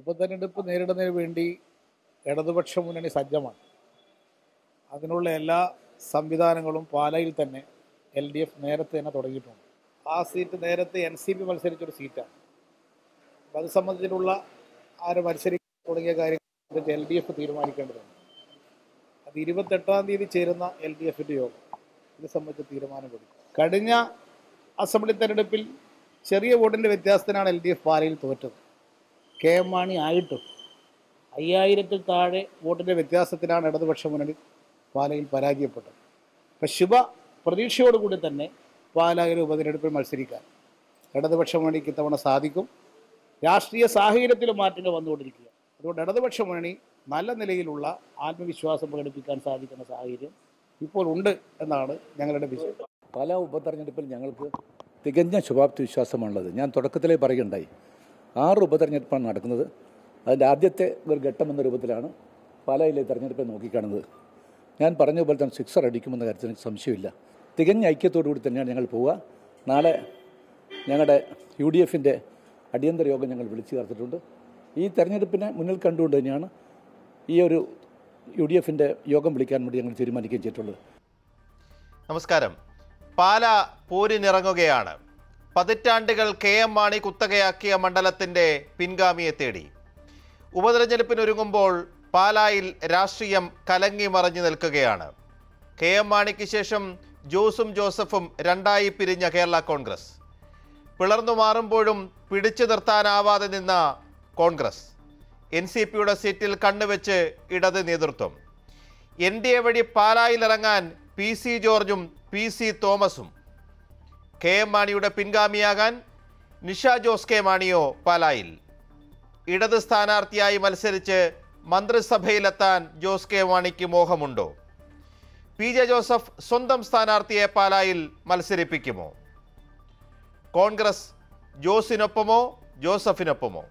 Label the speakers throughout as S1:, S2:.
S1: ഉപതെരഞ്ഞെടുപ്പ് നേരിടുന്നതിന് വേണ്ടി ഇടതുപക്ഷ മുന്നണി സജ്ജമാണ് അതിനുള്ള എല്ലാ സംവിധാനങ്ങളും പാലയിൽ തന്നെ എൽ ഡി എഫ് നേരത്തെ തന്നെ തുടങ്ങിയിട്ടുണ്ട് ആ സീറ്റ് നേരത്തെ എൻ സി പി മത്സരിച്ചൊരു സീറ്റാണ് അപ്പം അത് സംബന്ധിച്ചിട്ടുള്ള ആര് മത്സരിക്കാൻ തുടങ്ങിയ കാര്യങ്ങൾ എൽ ഡി എഫ് തീരുമാനിക്കേണ്ടതുണ്ട് അത് ഇരുപത്തെട്ടാം തീയതി ചേരുന്ന എൽ ഡി എഫിൻ്റെ യോഗം ഇത് സംബന്ധിച്ച് തീരുമാനമെടുക്കും കഴിഞ്ഞ അസംബ്ലി തെരഞ്ഞെടുപ്പിൽ ചെറിയ വോട്ടിൻ്റെ വ്യത്യാസത്തിനാണ് എൽ ഡി എഫ് പാലയിൽ തോറ്റത് കെ എം മാണി ആയിട്ടും അയ്യായിരത്തിൽ താഴെ വോട്ടിൻ്റെ വ്യത്യാസത്തിനാണ് ഇടതുപക്ഷ മുന്നണി പാലയിൽ പരാജയപ്പെട്ടത് അപ്പം ശുഭ പ്രതീക്ഷയോടുകൂടി തന്നെ പാലായിൽ ഉപതെരഞ്ഞെടുപ്പിൽ മത്സരിക്കാൻ ഇടതുപക്ഷ മുന്നണിക്ക് ഇത്തവണ സാധിക്കും രാഷ്ട്രീയ സാഹചര്യത്തിൽ മാറ്റങ്ങൾ വന്നുകൊണ്ടിരിക്കുക അതുകൊണ്ട് ഇടതുപക്ഷ മുന്നണി നല്ല നിലയിലുള്ള ആത്മവിശ്വാസം പ്രകടിപ്പിക്കാൻ സാധിക്കുന്ന സാഹചര്യം ഇപ്പോൾ ഉണ്ട് എന്നാണ് ഞങ്ങളുടെ വിശ്വാസം
S2: പല ഉപതെരഞ്ഞെടുപ്പിൽ ഞങ്ങൾക്ക് തികഞ്ഞ ശുഭാപ്തി വിശ്വാസമാണുള്ളത് ഞാൻ തുടക്കത്തിലേ പറയുകയുണ്ടായി ആറ് ഉപതെരഞ്ഞെടുപ്പാണ് നടക്കുന്നത് അതിൻ്റെ ആദ്യത്തെ ഒരു ഘട്ടം എന്ന രൂപത്തിലാണ് പാലായിലെ തെരഞ്ഞെടുപ്പെ നോക്കിക്കാണുന്നത് ഞാൻ പറഞ്ഞ പോലെ തന്നെ സിക്സർ അടിക്കുമെന്ന കാര്യത്തിൽ എനിക്ക് സംശയമില്ല തികഞ്ഞ ഐക്യത്തോടു കൂടി തന്നെയാണ് ഞങ്ങൾ പോവുക നാളെ ഞങ്ങളുടെ യു ഡി എഫിൻ്റെ അടിയന്തര യോഗം ഞങ്ങൾ വിളിച്ചു ചേർത്തിട്ടുണ്ട് ഈ തെരഞ്ഞെടുപ്പിനെ മുന്നിൽ കണ്ടുകൊണ്ട് തന്നെയാണ് ഈ ഒരു യു ഡി എഫിൻ്റെ യോഗം വിളിക്കാൻ വേണ്ടി ഞങ്ങൾ തീരുമാനിക്കുകയും ചെയ്തിട്ടുള്ളത്
S3: നമസ്കാരം പാല പോരിനിറങ്ങുകയാണ് പതിറ്റാണ്ടുകൾ കെ എം മാണി കുത്തകയാക്കിയ മണ്ഡലത്തിന്റെ പിൻഗാമിയെ തേടി ഉപതെരഞ്ഞെടുപ്പിനൊരുങ്ങുമ്പോൾ പാലായിൽ രാഷ്ട്രീയം കലങ്ങി മറഞ്ഞു നിൽക്കുകയാണ് കെ എം മാണിക്ക് ശേഷം ജോസും ജോസഫും രണ്ടായി പിരിഞ്ഞ കേരള കോൺഗ്രസ് പിളർന്നു മാറുമ്പോഴും പിടിച്ചു നിർത്താനാവാതെ നിന്ന കോൺഗ്രസ് എൻ സി പിയുടെ സീറ്റിൽ കണ്ണുവെച്ച് ഇടത് നേതൃത്വം എൻ ഡി എ വഴി പാലായിലിറങ്ങാൻ പി സി ജോർജും പി സി തോമസും കെ എം മാണിയുടെ പിൻഗാമിയാകാൻ നിഷ ജോസ് കെ മാണിയോ പാലായിൽ ഇടത് സ്ഥാനാർത്ഥിയായി മത്സരിച്ച് മന്ത്രിസഭയിലെത്താൻ ജോസ് കെ മാണിക്ക് മോഹമുണ്ടോ പി ജെ ജോസഫ് സ്വന്തം സ്ഥാനാർത്ഥിയെ പാലായിൽ മത്സരിപ്പിക്കുമോ കോൺഗ്രസ് ജോസിനൊപ്പമോ ജോസഫിനൊപ്പമോ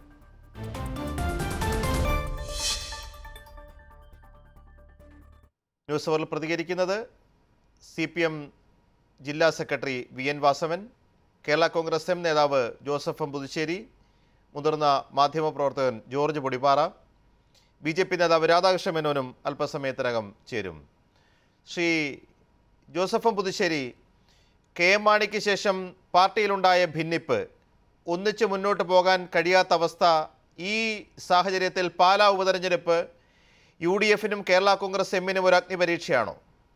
S3: ന്യൂസ് അവറിൽ പ്രതികരിക്കുന്നത് സി പി എം ജില്ലാ secretary V N Vasavan Kerala Congress M നേതാവ് ജോസഫ് എം പുതുശ്ശേരി മുതിർന്ന മാധ്യമപ്രവർത്തകൻ George Podippara B J P നേതാവ് രാധാകൃഷ്ണ മേനോനും അല്പസമയത്തിനകം ചേരും Shri Joseph M Puthussery K M മാണിക്ക് ശേഷം പാർട്ടിയിലുണ്ടായ ഭിന്നിപ്പ് ഒന്നിച്ച് മുന്നോട്ട് പോകാൻ കഴിയാത്ത അവസ്ഥ ഈ സാഹചര്യത്തിൽ പാലാ ഉപതെരഞ്ഞെടുപ്പ് യു ഡി എഫിനും കേരള കോൺഗ്രസ് എമ്മിനും ഒരു അഗ്നിപരീക്ഷയാണോ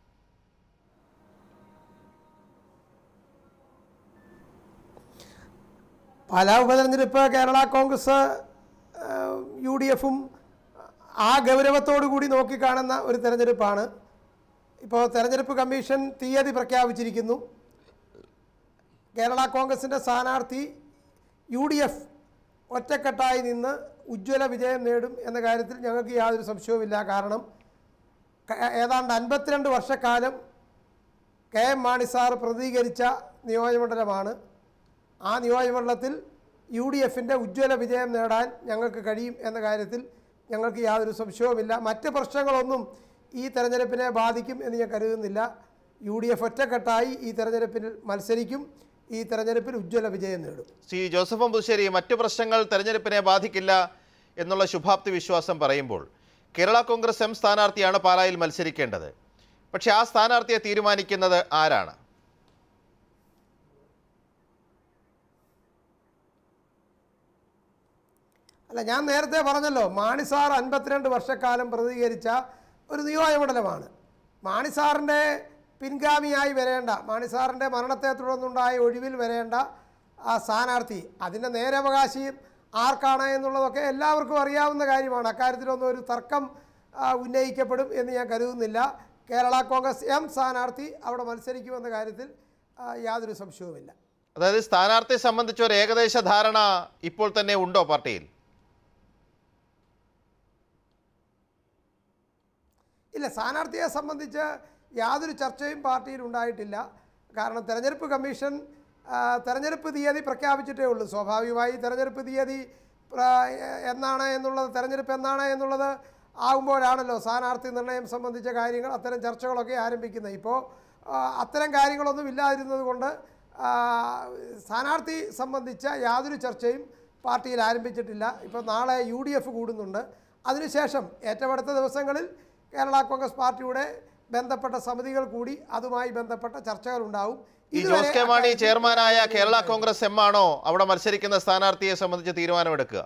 S4: പാലാ ഉപതെരഞ്ഞെടുപ്പ് കേരള കോൺഗ്രസ് യു ഡി എഫും ആ ഗൗരവത്തോടു കൂടി നോക്കിക്കാണുന്ന ഒരു തെരഞ്ഞെടുപ്പാണ് ഇപ്പോൾ തെരഞ്ഞെടുപ്പ് കമ്മീഷൻ തീയതി പ്രഖ്യാപിച്ചിരിക്കുന്നു കേരള കോൺഗ്രസിൻ്റെ സ്ഥാനാർത്ഥി യു ഡി എഫ് ഒറ്റക്കെട്ടായി നിന്ന് ഉജ്ജ്വല വിജയം നേടും എന്ന കാര്യത്തിൽ ഞങ്ങൾക്ക് യാതൊരു സംശയവുമില്ല കാരണം ക- ഏതാണ്ട് അൻപത്തിരണ്ട് വർഷക്കാലം കെ എം മാണി സാർ പ്രതികരിച്ച നിയോജകമണ്ഡലമാണ് ആ നിയോജകമണ്ഡലത്തിൽ യു ഡി എഫിൻ്റെ ഉജ്ജ്വല വിജയം നേടാൻ ഞങ്ങൾക്ക് കഴിയും എന്ന കാര്യത്തിൽ ഞങ്ങൾക്ക് യാതൊരു സംശയവുമില്ല മറ്റ് പ്രശ്നങ്ങളൊന്നും ഈ തെരഞ്ഞെടുപ്പിനെ ബാധിക്കും എന്ന് ഞാൻ കരുതുന്നില്ല യു ഡി എഫ് ഒറ്റക്കെട്ടായി ഈ തെരഞ്ഞെടുപ്പിൽ മത്സരിക്കും ഈ തെരഞ്ഞെടുപ്പിൽ ഉജ്ജ്വല വിജയം നേടും
S3: ശ്രീ ജോസഫ് പുതുശ്ശേരി മറ്റു പ്രശ്നങ്ങൾ തെരഞ്ഞെടുപ്പിനെ ബാധിക്കില്ല എന്നുള്ള ശുഭാപ്തി വിശ്വാസം പറയുമ്പോൾ കേരള കോൺഗ്രസ് എം സ്ഥാനാർത്ഥിയാണ് പാലായിൽ മത്സരിക്കേണ്ടത് പക്ഷേ ആ സ്ഥാനാർത്ഥിയെ തീരുമാനിക്കുന്നത് ആരാണ്
S4: അല്ല ഞാൻ നേരത്തെ പറഞ്ഞല്ലോ മാണിസാർ അൻപത്തിരണ്ട് വർഷക്കാലം പ്രതികരിച്ച ഒരു നിയോജകമണ്ഡലമാണ് മാണിസാറിൻ്റെ പിൻഗാമിയായി വരേണ്ട മാണിസാറിൻ്റെ മരണത്തെ തുടർന്നുണ്ടായ ഒഴിവിൽ വരേണ്ട ആ സ്ഥാനാർത്ഥി അതിൻ്റെ നേരവകാശി ആർക്കാണ് എന്നുള്ളതൊക്കെ എല്ലാവർക്കും അറിയാവുന്ന കാര്യമാണ് അക്കാര്യത്തിലൊന്നും ഒരു തർക്കം ആ, ഉന്നയിക്കപ്പെടും എന്ന് ഞാൻ കരുതുന്നില്ല കേരള കോൺഗ്രസ് എം സ്ഥാനാർത്ഥി അവിടെ മത്സരിക്കുമെന്ന കാര്യത്തിൽ ആ, യാതൊരു സംശയവുമില്ല
S3: അതായത് സ്ഥാനാർത്ഥിയെ സംബന്ധിച്ച് ഒരു ഏകദേശ ധാരണ ഇപ്പോൾ തന്നെ ഉണ്ടോ പാർട്ടിയിൽ
S4: ഇല്ല സ്ഥാനാർത്ഥിയെ സംബന്ധിച്ച് യാതൊരു ചർച്ചയും പാർട്ടിയിൽ ഉണ്ടായിട്ടില്ല കാരണം തെരഞ്ഞെടുപ്പ് കമ്മീഷൻ ആ, തെരഞ്ഞെടുപ്പ് തീയതി പ്രഖ്യാപിച്ചിട്ടേ ഉള്ളൂ സ്വാഭാവികമായി തെരഞ്ഞെടുപ്പ് തീയതി പ്ര- എന്നാണ് എന്നുള്ളത് തെരഞ്ഞെടുപ്പ് എന്നാണ് എന്നുള്ളത് ആകുമ്പോഴാണല്ലോ സ്ഥാനാർത്ഥി നിർണയം സംബന്ധിച്ച കാര്യങ്ങൾ അത്തരം ചർച്ചകളൊക്കെ ആരംഭിക്കുന്നത് ഇപ്പോൾ ആ, അത്തരം കാര്യങ്ങളൊന്നും ഇല്ലാതിരുന്നത് കൊണ്ട് ആ, സ്ഥാനാർത്ഥി സംബന്ധിച്ച യാതൊരു ചർച്ചയും പാർട്ടിയിൽ ആരംഭിച്ചിട്ടില്ല ഇപ്പോൾ നാളെ യു ഡി എഫ് കൂടുന്നുണ്ട് അതിനുശേഷം ഏറ്റവും അടുത്ത ദിവസങ്ങളിൽ കേരള കോൺഗ്രസ് പാർട്ടിയുടെ ബന്ധപ്പെട്ട സമിതികൾ കൂടി അതുമായി ബന്ധപ്പെട്ട ചർച്ചകൾ ഉണ്ടാവും
S3: ഈ ജോസ് കെ മാണി ചെയർമാനായ കേരള കോൺഗ്രസ് എം ആണോ അവിടെ മത്സരിക്കുന്ന സ്ഥാനാർത്ഥിയെ സംബന്ധിച്ച് തീരുമാനമെടുക്കുക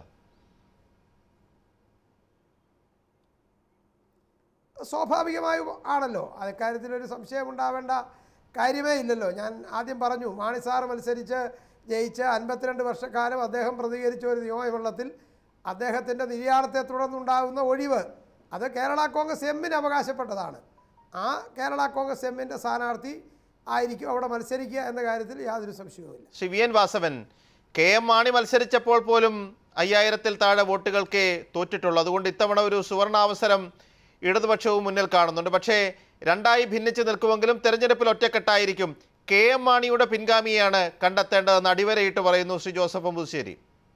S4: സ്വാഭാവികമായും ആണല്ലോ അക്കാര്യത്തിലൊരു സംശയം ഉണ്ടാവേണ്ട കാര്യമേ ഇല്ലല്ലോ ഞാൻ ആദ്യം പറഞ്ഞു മാണി സാർ മത്സരിച്ച് ജയിച്ച് അൻപത്തിരണ്ട് വർഷക്കാലം അദ്ദേഹം പ്രതികരിച്ച ഒരു നിയമമണ്ഡലത്തിൽ അദ്ദേഹത്തിൻ്റെ നിര്യാണത്തെ തുടർന്നുണ്ടാകുന്ന ഒഴിവ് അത് കേരള കോൺഗ്രസ് എമ്മിന് അവകാശപ്പെട്ടതാണ് ആ കേരള കോൺഗ്രസ് എമ്മിൻ്റെ സ്ഥാനാർത്ഥി ആയിരിക്കും അവിടെ മത്സരിക്കുക എന്ന കാര്യത്തിൽ യാതൊരു സംശയവുമില്ല
S3: Shri V N Vasavan K M Mani മത്സരിച്ചപ്പോൾ പോലും അയ്യായിരത്തിൽ താഴെ വോട്ടുകൾക്ക് തോറ്റിട്ടുള്ളൂ അതുകൊണ്ട് ഇത്തവണ ഒരു സുവർണാവസരം ഇടതുപക്ഷവും മുന്നിൽ കാണുന്നുണ്ട് പക്ഷേ രണ്ടായി ഭിന്നിച്ച് നിൽക്കുമെങ്കിലും തെരഞ്ഞെടുപ്പിൽ ഒറ്റക്കെട്ടായിരിക്കും കെ എം മാണിയുടെ പിൻഗാമിയാണ് കണ്ടെത്തേണ്ടതെന്ന് അടിവരയിട്ട് പറയുന്നു ശ്രീ ജോസഫ് മുതുശ്ശേരി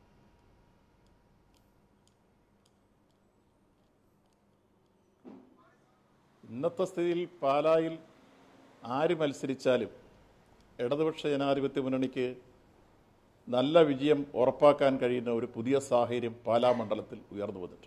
S5: ഇന്നത്തെ സ്ഥിതിയിൽ പാലായിൽ ആര് മത്സരിച്ചാലും ഇടതുപക്ഷ ജനാധിപത്യ മുന്നണിക്ക് നല്ല വിജയം ഉറപ്പാക്കാൻ കഴിയുന്ന ഒരു പുതിയ സാഹചര്യം പാലാ മണ്ഡലത്തിൽ ഉയർന്നു വന്നിട്ടുണ്ട്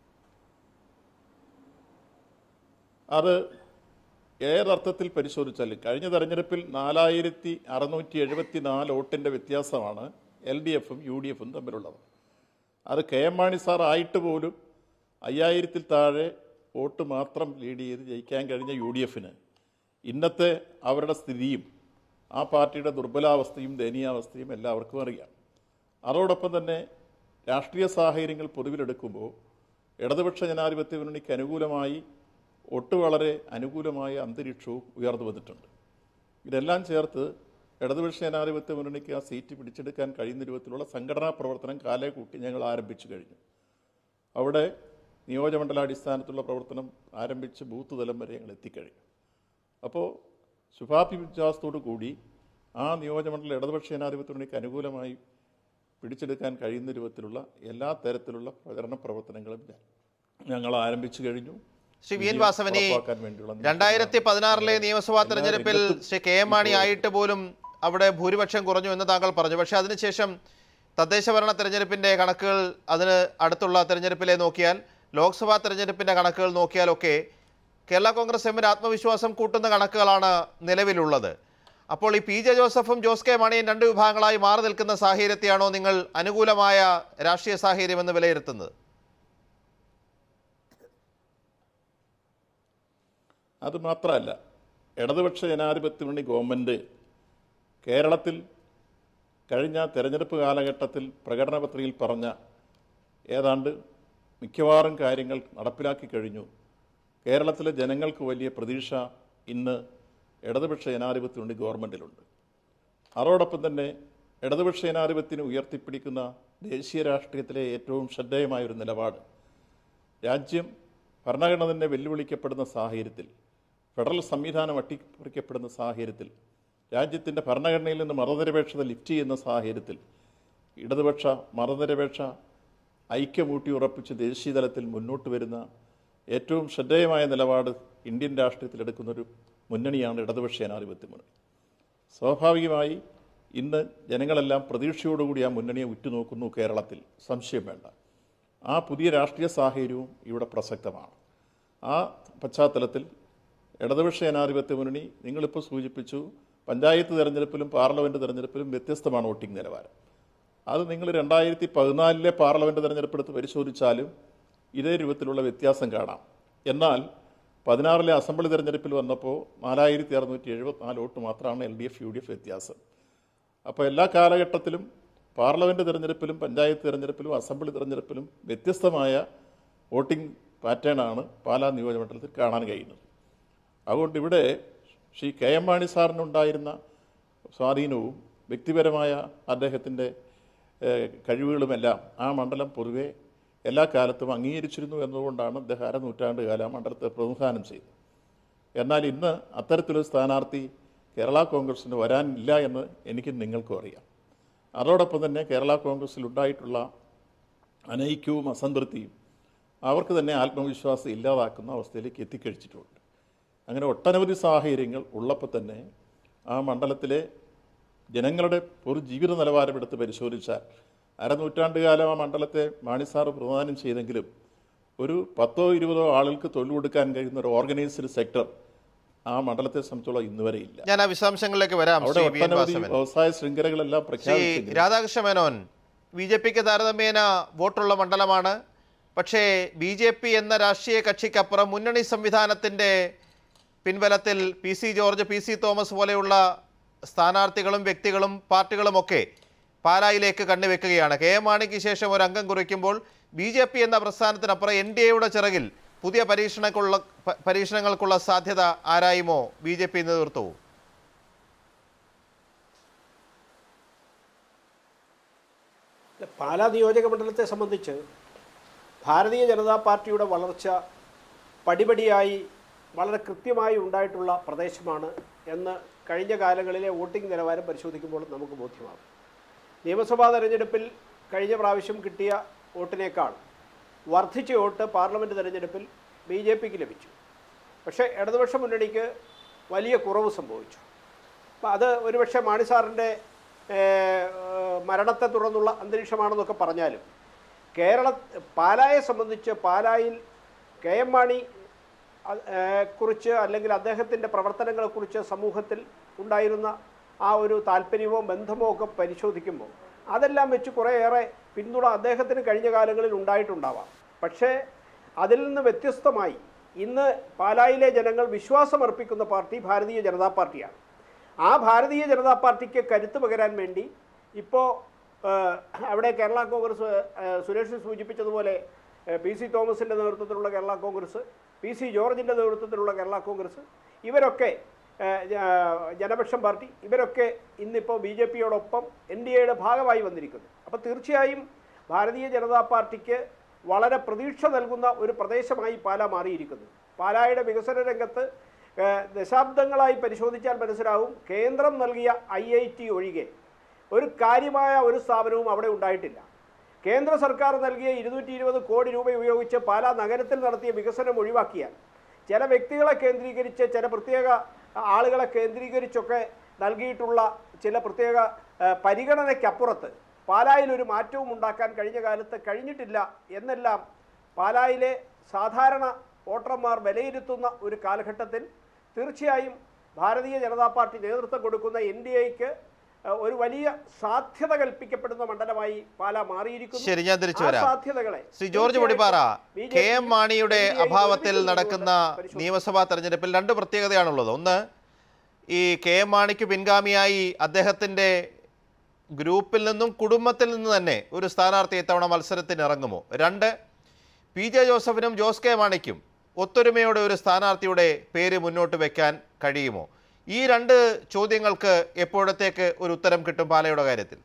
S5: അത് ഏതർത്ഥത്തിൽ പരിശോധിച്ചാലും കഴിഞ്ഞ തെരഞ്ഞെടുപ്പിൽ നാലായിരത്തി അറുന്നൂറ്റി എഴുപത്തി നാല് വോട്ടിൻ്റെ വ്യത്യാസമാണ് എൽ ഡി എഫും യു ഡി എഫും തമ്മിലുള്ളത് അത് കെ എം മാണി സാർ ആയിട്ട് പോലും അയ്യായിരത്തിൽ താഴെ വോട്ട് മാത്രം ലീഡ് ചെയ്ത് ജയിക്കാൻ കഴിഞ്ഞ യു ഡി എഫിന് ഇന്നത്തെ അവരുടെ സ്ഥിതിയും ആ പാർട്ടിയുടെ ദുർബലാവസ്ഥയും ദയനീയാവസ്ഥയും എല്ലാവർക്കും അറിയാം അതോടൊപ്പം തന്നെ രാഷ്ട്രീയ സാഹചര്യങ്ങൾ പൊതുവിലെടുക്കുമ്പോൾ ഇടതുപക്ഷ ജനാധിപത്യ മുന്നണിക്ക് അനുകൂലമായി ഒട്ടു വളരെ അനുകൂലമായ അന്തരീക്ഷവും ഉയർന്നു വന്നിട്ടുണ്ട് ഇതെല്ലാം ചേർത്ത് ഇടതുപക്ഷ ജനാധിപത്യ മുന്നണിക്ക് ആ സീറ്റ് പിടിച്ചെടുക്കാൻ കഴിയുന്ന രൂപത്തിലുള്ള സംഘടനാ പ്രവർത്തനം കാലേ കൂട്ടി ഞങ്ങൾ ആരംഭിച്ചു കഴിഞ്ഞു അവിടെ നിയോജകമണ്ഡലാടിസ്ഥാനത്തുള്ള പ്രവർത്തനം ആരംഭിച്ച് ബൂത്ത് തലം വരെ ഞങ്ങൾ എത്തിക്കഴിഞ്ഞു അപ്പോൾ ശുഭാഭി വിശ്വാസത്തോടു കൂടി ആ നിയോജകമണ്ഡല ഇടതുപക്ഷ ജനാധിപത്യ മുന്നണിക്ക് അനുകൂലമായി പിടിച്ചെടുക്കാൻ കഴിയുന്ന രൂപത്തിലുള്ള എല്ലാ തരത്തിലുള്ള പ്രചരണ പ്രവർത്തനങ്ങളും ഞാൻ- ഞങ്ങൾ ആരംഭിച്ചു കഴിഞ്ഞു
S3: ശ്രീ വി എൻ
S5: വിജയം
S3: വാസവനി
S5: ഉറപ്പാക്കാൻ വേണ്ടിയുള്ള
S3: രണ്ടായിരത്തി പതിനാറിലെ നിയമസഭാ
S5: എല്ലാ
S3: തെരഞ്ഞെടുപ്പിൽ
S5: രംഗത്തും
S3: ശ്രീ കെ എം മാണി ആയിട്ട് പോലും അവിടെ ഭൂരിപക്ഷം കുറഞ്ഞു എന്ന് താങ്കൾ പറഞ്ഞു പക്ഷേ അതിനുശേഷം തദ്ദേശഭരണ തെരഞ്ഞെടുപ്പിന്റെ കണക്കുകൾ അതിന് അടുത്തുള്ള തെരഞ്ഞെടുപ്പിലെ നോക്കിയാൽ ലോക്സഭാ തെരഞ്ഞെടുപ്പിന്റെ കണക്കുകൾ നോക്കിയാലൊക്കെ കേരള കോൺഗ്രസ് എമ്മിന് ആത്മവിശ്വാസം കൂട്ടുന്ന കണക്കുകളാണ് നിലവിലുള്ളത് അപ്പോൾ ഈ പി ജെ ജോസഫും ജോസ് കെ മാണിയും രണ്ട് വിഭാഗങ്ങളായി മാറി നിൽക്കുന്ന സാഹചര്യത്തെയാണോ നിങ്ങൾ അനുകൂലമായ രാഷ്ട്രീയ സാഹചര്യമെന്ന് വിലയിരുത്തുന്നത്
S5: അത് മാത്രമല്ല ഇടതുപക്ഷ ജനാധിപത്യ മുന്നണി ഗവൺമെൻറ് കേരളത്തിൽ കഴിഞ്ഞ തെരഞ്ഞെടുപ്പ് കാലഘട്ടത്തിൽ പ്രകടന പത്രികയിൽ പറഞ്ഞ ഏതാണ്ട് മിക്കവാറും കാര്യങ്ങൾ നടപ്പിലാക്കി കഴിഞ്ഞു കേരളത്തിലെ ജനങ്ങൾക്ക് വലിയ പ്രതീക്ഷ ഇന്ന് ഇടതുപക്ഷ ജനാധിപത്യ മുന്നണി ഗവൺമെൻറ്റിലുണ്ട് അതോടൊപ്പം തന്നെ ഇടതുപക്ഷ ജനാധിപത്യത്തിന് ഉയർത്തിപ്പിടിക്കുന്ന ദേശീയ രാഷ്ട്രീയത്തിലെ ഏറ്റവും ശ്രദ്ധേയമായ ഒരു നിലപാട് രാജ്യം ഭരണഘടന തന്നെ വെല്ലുവിളിക്കപ്പെടുന്ന സാഹചര്യത്തിൽ ഫെഡറൽ സംവിധാനം അട്ടിപ്പറിക്കപ്പെടുന്ന സാഹചര്യത്തിൽ രാജ്യത്തിൻ്റെ ഭരണഘടനയിൽ നിന്ന് മതനിരപേക്ഷത ലിഫ്റ്റ് ചെയ്യുന്ന സാഹചര്യത്തിൽ ഇടതുപക്ഷ മതനിരപേക്ഷ ഐക്യമൂട്ടി ഉറപ്പിച്ച് ദേശീയ തലത്തിൽ മുന്നോട്ട് വരുന്ന ഏറ്റവും ശ്രദ്ധേയമായ നിലപാട് ഇന്ത്യൻ രാഷ്ട്രീയത്തിൽ എടുക്കുന്നൊരു മുന്നണിയാണ് ഇടതുപക്ഷ ജനാധിപത്യ മുന്നണി സ്വാഭാവികമായി ഇന്ന് ജനങ്ങളെല്ലാം പ്രതീക്ഷയോടുകൂടി ആ മുന്നണിയെ ഉറ്റുനോക്കുന്നു കേരളത്തിൽ സംശയം വേണ്ട ആ പുതിയ രാഷ്ട്രീയ സാഹചര്യവും ഇവിടെ പ്രസക്തമാണ് ആ പശ്ചാത്തലത്തിൽ ഇടതുപക്ഷ ജനാധിപത്യ മുന്നണി നിങ്ങളിപ്പോൾ സൂചിപ്പിച്ചു പഞ്ചായത്ത് തെരഞ്ഞെടുപ്പിലും പാർലമെൻറ്റ് തെരഞ്ഞെടുപ്പിലും വ്യത്യസ്തമാണ് വോട്ടിംഗ് നിലവാരം അത് നിങ്ങൾ രണ്ടായിരത്തി പതിനാലിലെ പാർലമെൻറ്റ് തെരഞ്ഞെടുപ്പെടുത്ത് പരിശോധിച്ചാലും ഇതേ രൂപത്തിലുള്ള വ്യത്യാസം കാണാം എന്നാൽ പതിനാറിലെ അസംബ്ലി തെരഞ്ഞെടുപ്പിൽ വന്നപ്പോൾ നാലായിരത്തി അറുന്നൂറ്റി എഴുപത്തിനാല് വോട്ട് മാത്രമാണ് L D F U D F വ്യത്യാസം അപ്പോൾ എല്ലാ കാലഘട്ടത്തിലും പാർലമെൻറ്റ് തെരഞ്ഞെടുപ്പിലും പഞ്ചായത്ത് തെരഞ്ഞെടുപ്പിലും അസംബ്ലി തെരഞ്ഞെടുപ്പിലും വ്യത്യസ്തമായ വോട്ടിംഗ് പാറ്റേണാണ് പാലാ നിയോജകമണ്ഡലത്തിൽ കാണാൻ കഴിയുന്നത് അതുകൊണ്ട് ഇവിടെ ശ്രീ കെ എം മാണി സാറിനുണ്ടായിരുന്ന സ്വാധീനവും വ്യക്തിപരമായ അദ്ദേഹത്തിൻ്റെ ഏഹ്, കഴിവുകളുമെല്ലാം ആ മണ്ഡലം പൊതുവെ എല്ലാ കാലത്തും അംഗീകരിച്ചിരുന്നു എന്നതുകൊണ്ടാണ് അദ്ദേഹം അരനൂറ്റാണ്ട് കാലം ആ മണ്ഡലത്തെ പ്രതിനിധാനം ചെയ്തത് എന്നാൽ ഇന്ന് അത്തരത്തിലൊരു സ്ഥാനാർത്ഥി കേരള കോൺഗ്രസിന് വരാനില്ല എന്ന് എനിക്കും നിങ്ങൾക്കും അറിയാം അതോടൊപ്പം തന്നെ കേരള കോൺഗ്രസിൽ ഉണ്ടായിട്ടുള്ള അനൈക്യവും അസംതൃപ്തിയും അവർക്ക് തന്നെ ആത്മവിശ്വാസം ഇല്ലാതാക്കുന്ന അവസ്ഥയിലേക്ക് എത്തിക്കഴിച്ചിട്ടുണ്ട് അങ്ങനെ ഒട്ടനവധി സാഹചര്യങ്ങൾ ഉള്ളപ്പോൾ തന്നെ ആ മണ്ഡലത്തിലെ ജനങ്ങളുടെ ഒരു ജീവിത നിലവാരം എടുത്ത് പരിശോധിച്ചാൽ അരനൂറ്റാണ്ട് കാലം ആ മണ്ഡലത്തെ മാണിസാറ് പ്രദാനം ചെയ്തെങ്കിലും ഒരു പത്തോ ഇരുപതോ ആളുകൾക്ക് തൊഴിൽ കൊടുക്കാൻ കഴിയുന്ന ഒരു ഓർഗനൈസ്ഡ് സെക്ടർ ആ മണ്ഡലത്തെ സംബന്ധിച്ചോളം ഇന്നുവരെ ഇല്ല
S3: ഞാൻ ആ വിശദാംശങ്ങളിലേക്ക് വരാം
S5: അവിടെ
S3: ശ്രീ വി എൻ
S5: ഒട്ടനവധി
S3: വാസവൻ
S5: വ്യവസായ ശൃംഖലകളെല്ലാം
S3: ശ്രീ
S5: പ്രഖ്യാപിച്ചെങ്കിലും
S3: രാധാകൃഷ്ണ മേനോൻ ബി ജെ പിക്ക് താരതമ്യേന വോട്ടുള്ള മണ്ഡലമാണ് പക്ഷേ ബി ജെ പി എന്ന രാഷ്ട്രീയ കക്ഷിക്കപ്പുറം മുന്നണി സംവിധാനത്തിൻ്റെ പിൻബലത്തിൽ P C George P C Thomas പോലെയുള്ള സ്ഥാനാർത്ഥികളും വ്യക്തികളും പാർട്ടികളുമൊക്കെ പാലായിലേക്ക് കണ്ണുവെക്കുകയാണ് കെ എം മാണിക്ക് ശേഷം ഒരു അംഗം കുറിക്കുമ്പോൾ ബി ജെ പി എന്ന പ്രസ്ഥാനത്തിനപ്പുറം എൻ ഡി എയുടെ ചിറകിൽ പുതിയ പരീക്ഷണക്കുള്ള പ- പരീക്ഷണങ്ങൾക്കുള്ള സാധ്യത ആരായുമോ ബി ജെ പി നേതൃത്വവും
S6: പാലാ നിയോജക മണ്ഡലത്തെ സംബന്ധിച്ച് ഭാരതീയ ജനതാ പാർട്ടിയുടെ വളർച്ച പടിപടിയായി വളരെ കൃത്യമായി ഉണ്ടായിട്ടുള്ള പ്രദേശമാണ് എന്ന് കഴിഞ്ഞ കാലങ്ങളിലെ വോട്ടിംഗ് നിലവാരം പരിശോധിക്കുമ്പോൾ നമുക്ക് ബോധ്യമാകും നിയമസഭാ തെരഞ്ഞെടുപ്പിൽ കഴിഞ്ഞ പ്രാവശ്യം കിട്ടിയ വോട്ടിനേക്കാൾ വർദ്ധിച്ച വോട്ട് പാർലമെൻറ്റ് തെരഞ്ഞെടുപ്പിൽ ബി ജെ പിക്ക് ലഭിച്ചു പക്ഷേ ഇടതുപക്ഷ മുന്നണിക്ക് വലിയ കുറവ് സംഭവിച്ചു അപ്പം അത് ഒരുപക്ഷെ മാണി സാറിൻ്റെ ഏഹ്, മരണത്തെ തുടർന്നുള്ള അന്തരീക്ഷമാണെന്നൊക്കെ പറഞ്ഞാലും കേരള പാലായെ സംബന്ധിച്ച് പാലായിൽ കെ എം മാണി അത്, ഏഹ്, കുറിച്ച് അല്ലെങ്കിൽ അദ്ദേഹത്തിൻ്റെ പ്രവർത്തനങ്ങളെക്കുറിച്ച് സമൂഹത്തിൽ ഉണ്ടായിരുന്ന ആ ഒരു താല്പര്യമോ ബന്ധമോ ഒക്കെ പരിശോധിക്കുമ്പോൾ അതെല്ലാം വെച്ച് കുറേയേറെ പിന്തുണ അദ്ദേഹത്തിന് കഴിഞ്ഞ കാലങ്ങളിൽ ഉണ്ടായിട്ടുണ്ടാവാം പക്ഷേ അതിൽ നിന്ന് വ്യത്യസ്തമായി ഇന്ന് പാലായിലെ ജനങ്ങൾ വിശ്വാസമർപ്പിക്കുന്ന പാർട്ടി ഭാരതീയ ജനതാ പാർട്ടിയാണ് ആ ഭാരതീയ ജനതാ പാർട്ടിക്ക് കരുത്ത് പകരാൻ വേണ്ടി ഇപ്പോൾ അവിടെ കേരള കോൺഗ്രസ് ഏഹ്, സുരേഷ് സൂചിപ്പിച്ചതുപോലെ ഏഹ്, പി സി തോമസിൻ്റെ നേതൃത്വത്തിലുള്ള കേരള കോൺഗ്രസ് പി സി ജോർജിൻ്റെ നേതൃത്വത്തിലുള്ള കേരള കോൺഗ്രസ് ഇവരൊക്കെ ഏഹ്, ജ- ജനപക്ഷം പാർട്ടി ഇവരൊക്കെ ഇന്നിപ്പോൾ ബി ജെ പിയോടൊപ്പം എൻ ഡി എയുടെ ഭാഗമായി വന്നിരിക്കുന്നു അപ്പോൾ തീർച്ചയായും ഭാരതീയ ജനതാ പാർട്ടിക്ക് വളരെ പ്രതീക്ഷ നൽകുന്ന ഒരു പ്രദേശമായി പാല മാറിയിരിക്കുന്നു പാലായുടെ വികസന രംഗത്ത് ഏഹ്, ദശാബ്ദങ്ങളായി പരിശോധിച്ചാൽ മനസ്സിലാവും കേന്ദ്രം നൽകിയ ഐ ഐ ടി ഒഴികെ ഒരു കാര്യമായ ഒരു സ്ഥാപനവും അവിടെ ഉണ്ടായിട്ടില്ല കേന്ദ്ര സർക്കാർ നൽകിയ ഇരുന്നൂറ്റി ഇരുപത് കോടി രൂപ ഉപയോഗിച്ച് പാലാ നഗരത്തിൽ നടത്തിയ വികസനം ഒഴിവാക്കിയാൽ ചില വ്യക്തികളെ കേന്ദ്രീകരിച്ച് ചില പ്രത്യേക ആളുകളെ കേന്ദ്രീകരിച്ചൊക്കെ നൽകിയിട്ടുള്ള ചില പ്രത്യേക ഏഹ്, പരിഗണനയ്ക്കപ്പുറത്ത് പാലായിൽ ഒരു മാറ്റവും ഉണ്ടാക്കാൻ കഴിഞ്ഞ കാലത്ത് കഴിഞ്ഞിട്ടില്ല എന്നെല്ലാം പാലായിലെ സാധാരണ വോട്ടർമാർ വിലയിരുത്തുന്ന ഒരു കാലഘട്ടത്തിൽ തീർച്ചയായും ഭാരതീയ ജനതാ പാർട്ടി നേതൃത്വം കൊടുക്കുന്ന എൻ ഡി എക്ക് ഒരു വലിയ സാധ്യത കൽപ്പിക്കപ്പെടുന്ന മണ്ഡലമായി പാല മാറിയിരിക്കുന്നു
S3: ശരി, ഞാൻ തിരിച്ചു
S6: ആ
S3: വരാം.
S6: സാധ്യതകളെ
S3: Shri George Podippara
S6: B J
S3: K M
S6: P
S3: മാണിയുടെ
S6: എൻ ഡി എ
S3: അഭാവത്തിൽ
S6: ഒരുമിച്ച്
S3: നടക്കുന്ന
S6: പരിശോധിക്കും.
S3: നിയമസഭാ തെരഞ്ഞെടുപ്പിൽ രണ്ട് പ്രത്യേകതയാണുള്ളത് ഒന്ന് ഈ കെ എം മാണിക്ക് പിൻഗാമിയായി അദ്ദേഹത്തിൻ്റെ ഗ്രൂപ്പിൽ നിന്നും കുടുംബത്തിൽ നിന്ന് തന്നെ ഒരു സ്ഥാനാർത്ഥി ഇത്തവണ മത്സരത്തിന് ഇറങ്ങുമോ രണ്ട് പി ജെ ജോസഫിനും ജോസ് കെ മാണിക്കും ഒത്തൊരുമയോടെ ഒരു സ്ഥാനാർത്ഥിയുടെ പേര് മുന്നോട്ട് വെക്കാൻ കഴിയുമോ ഈ രണ്ട് ചോദ്യങ്ങൾക്ക് എപ്പോഴത്തേക്ക് ഒരു ഉത്തരം കിട്ടും പാലയുടെ കാര്യത്തിൽ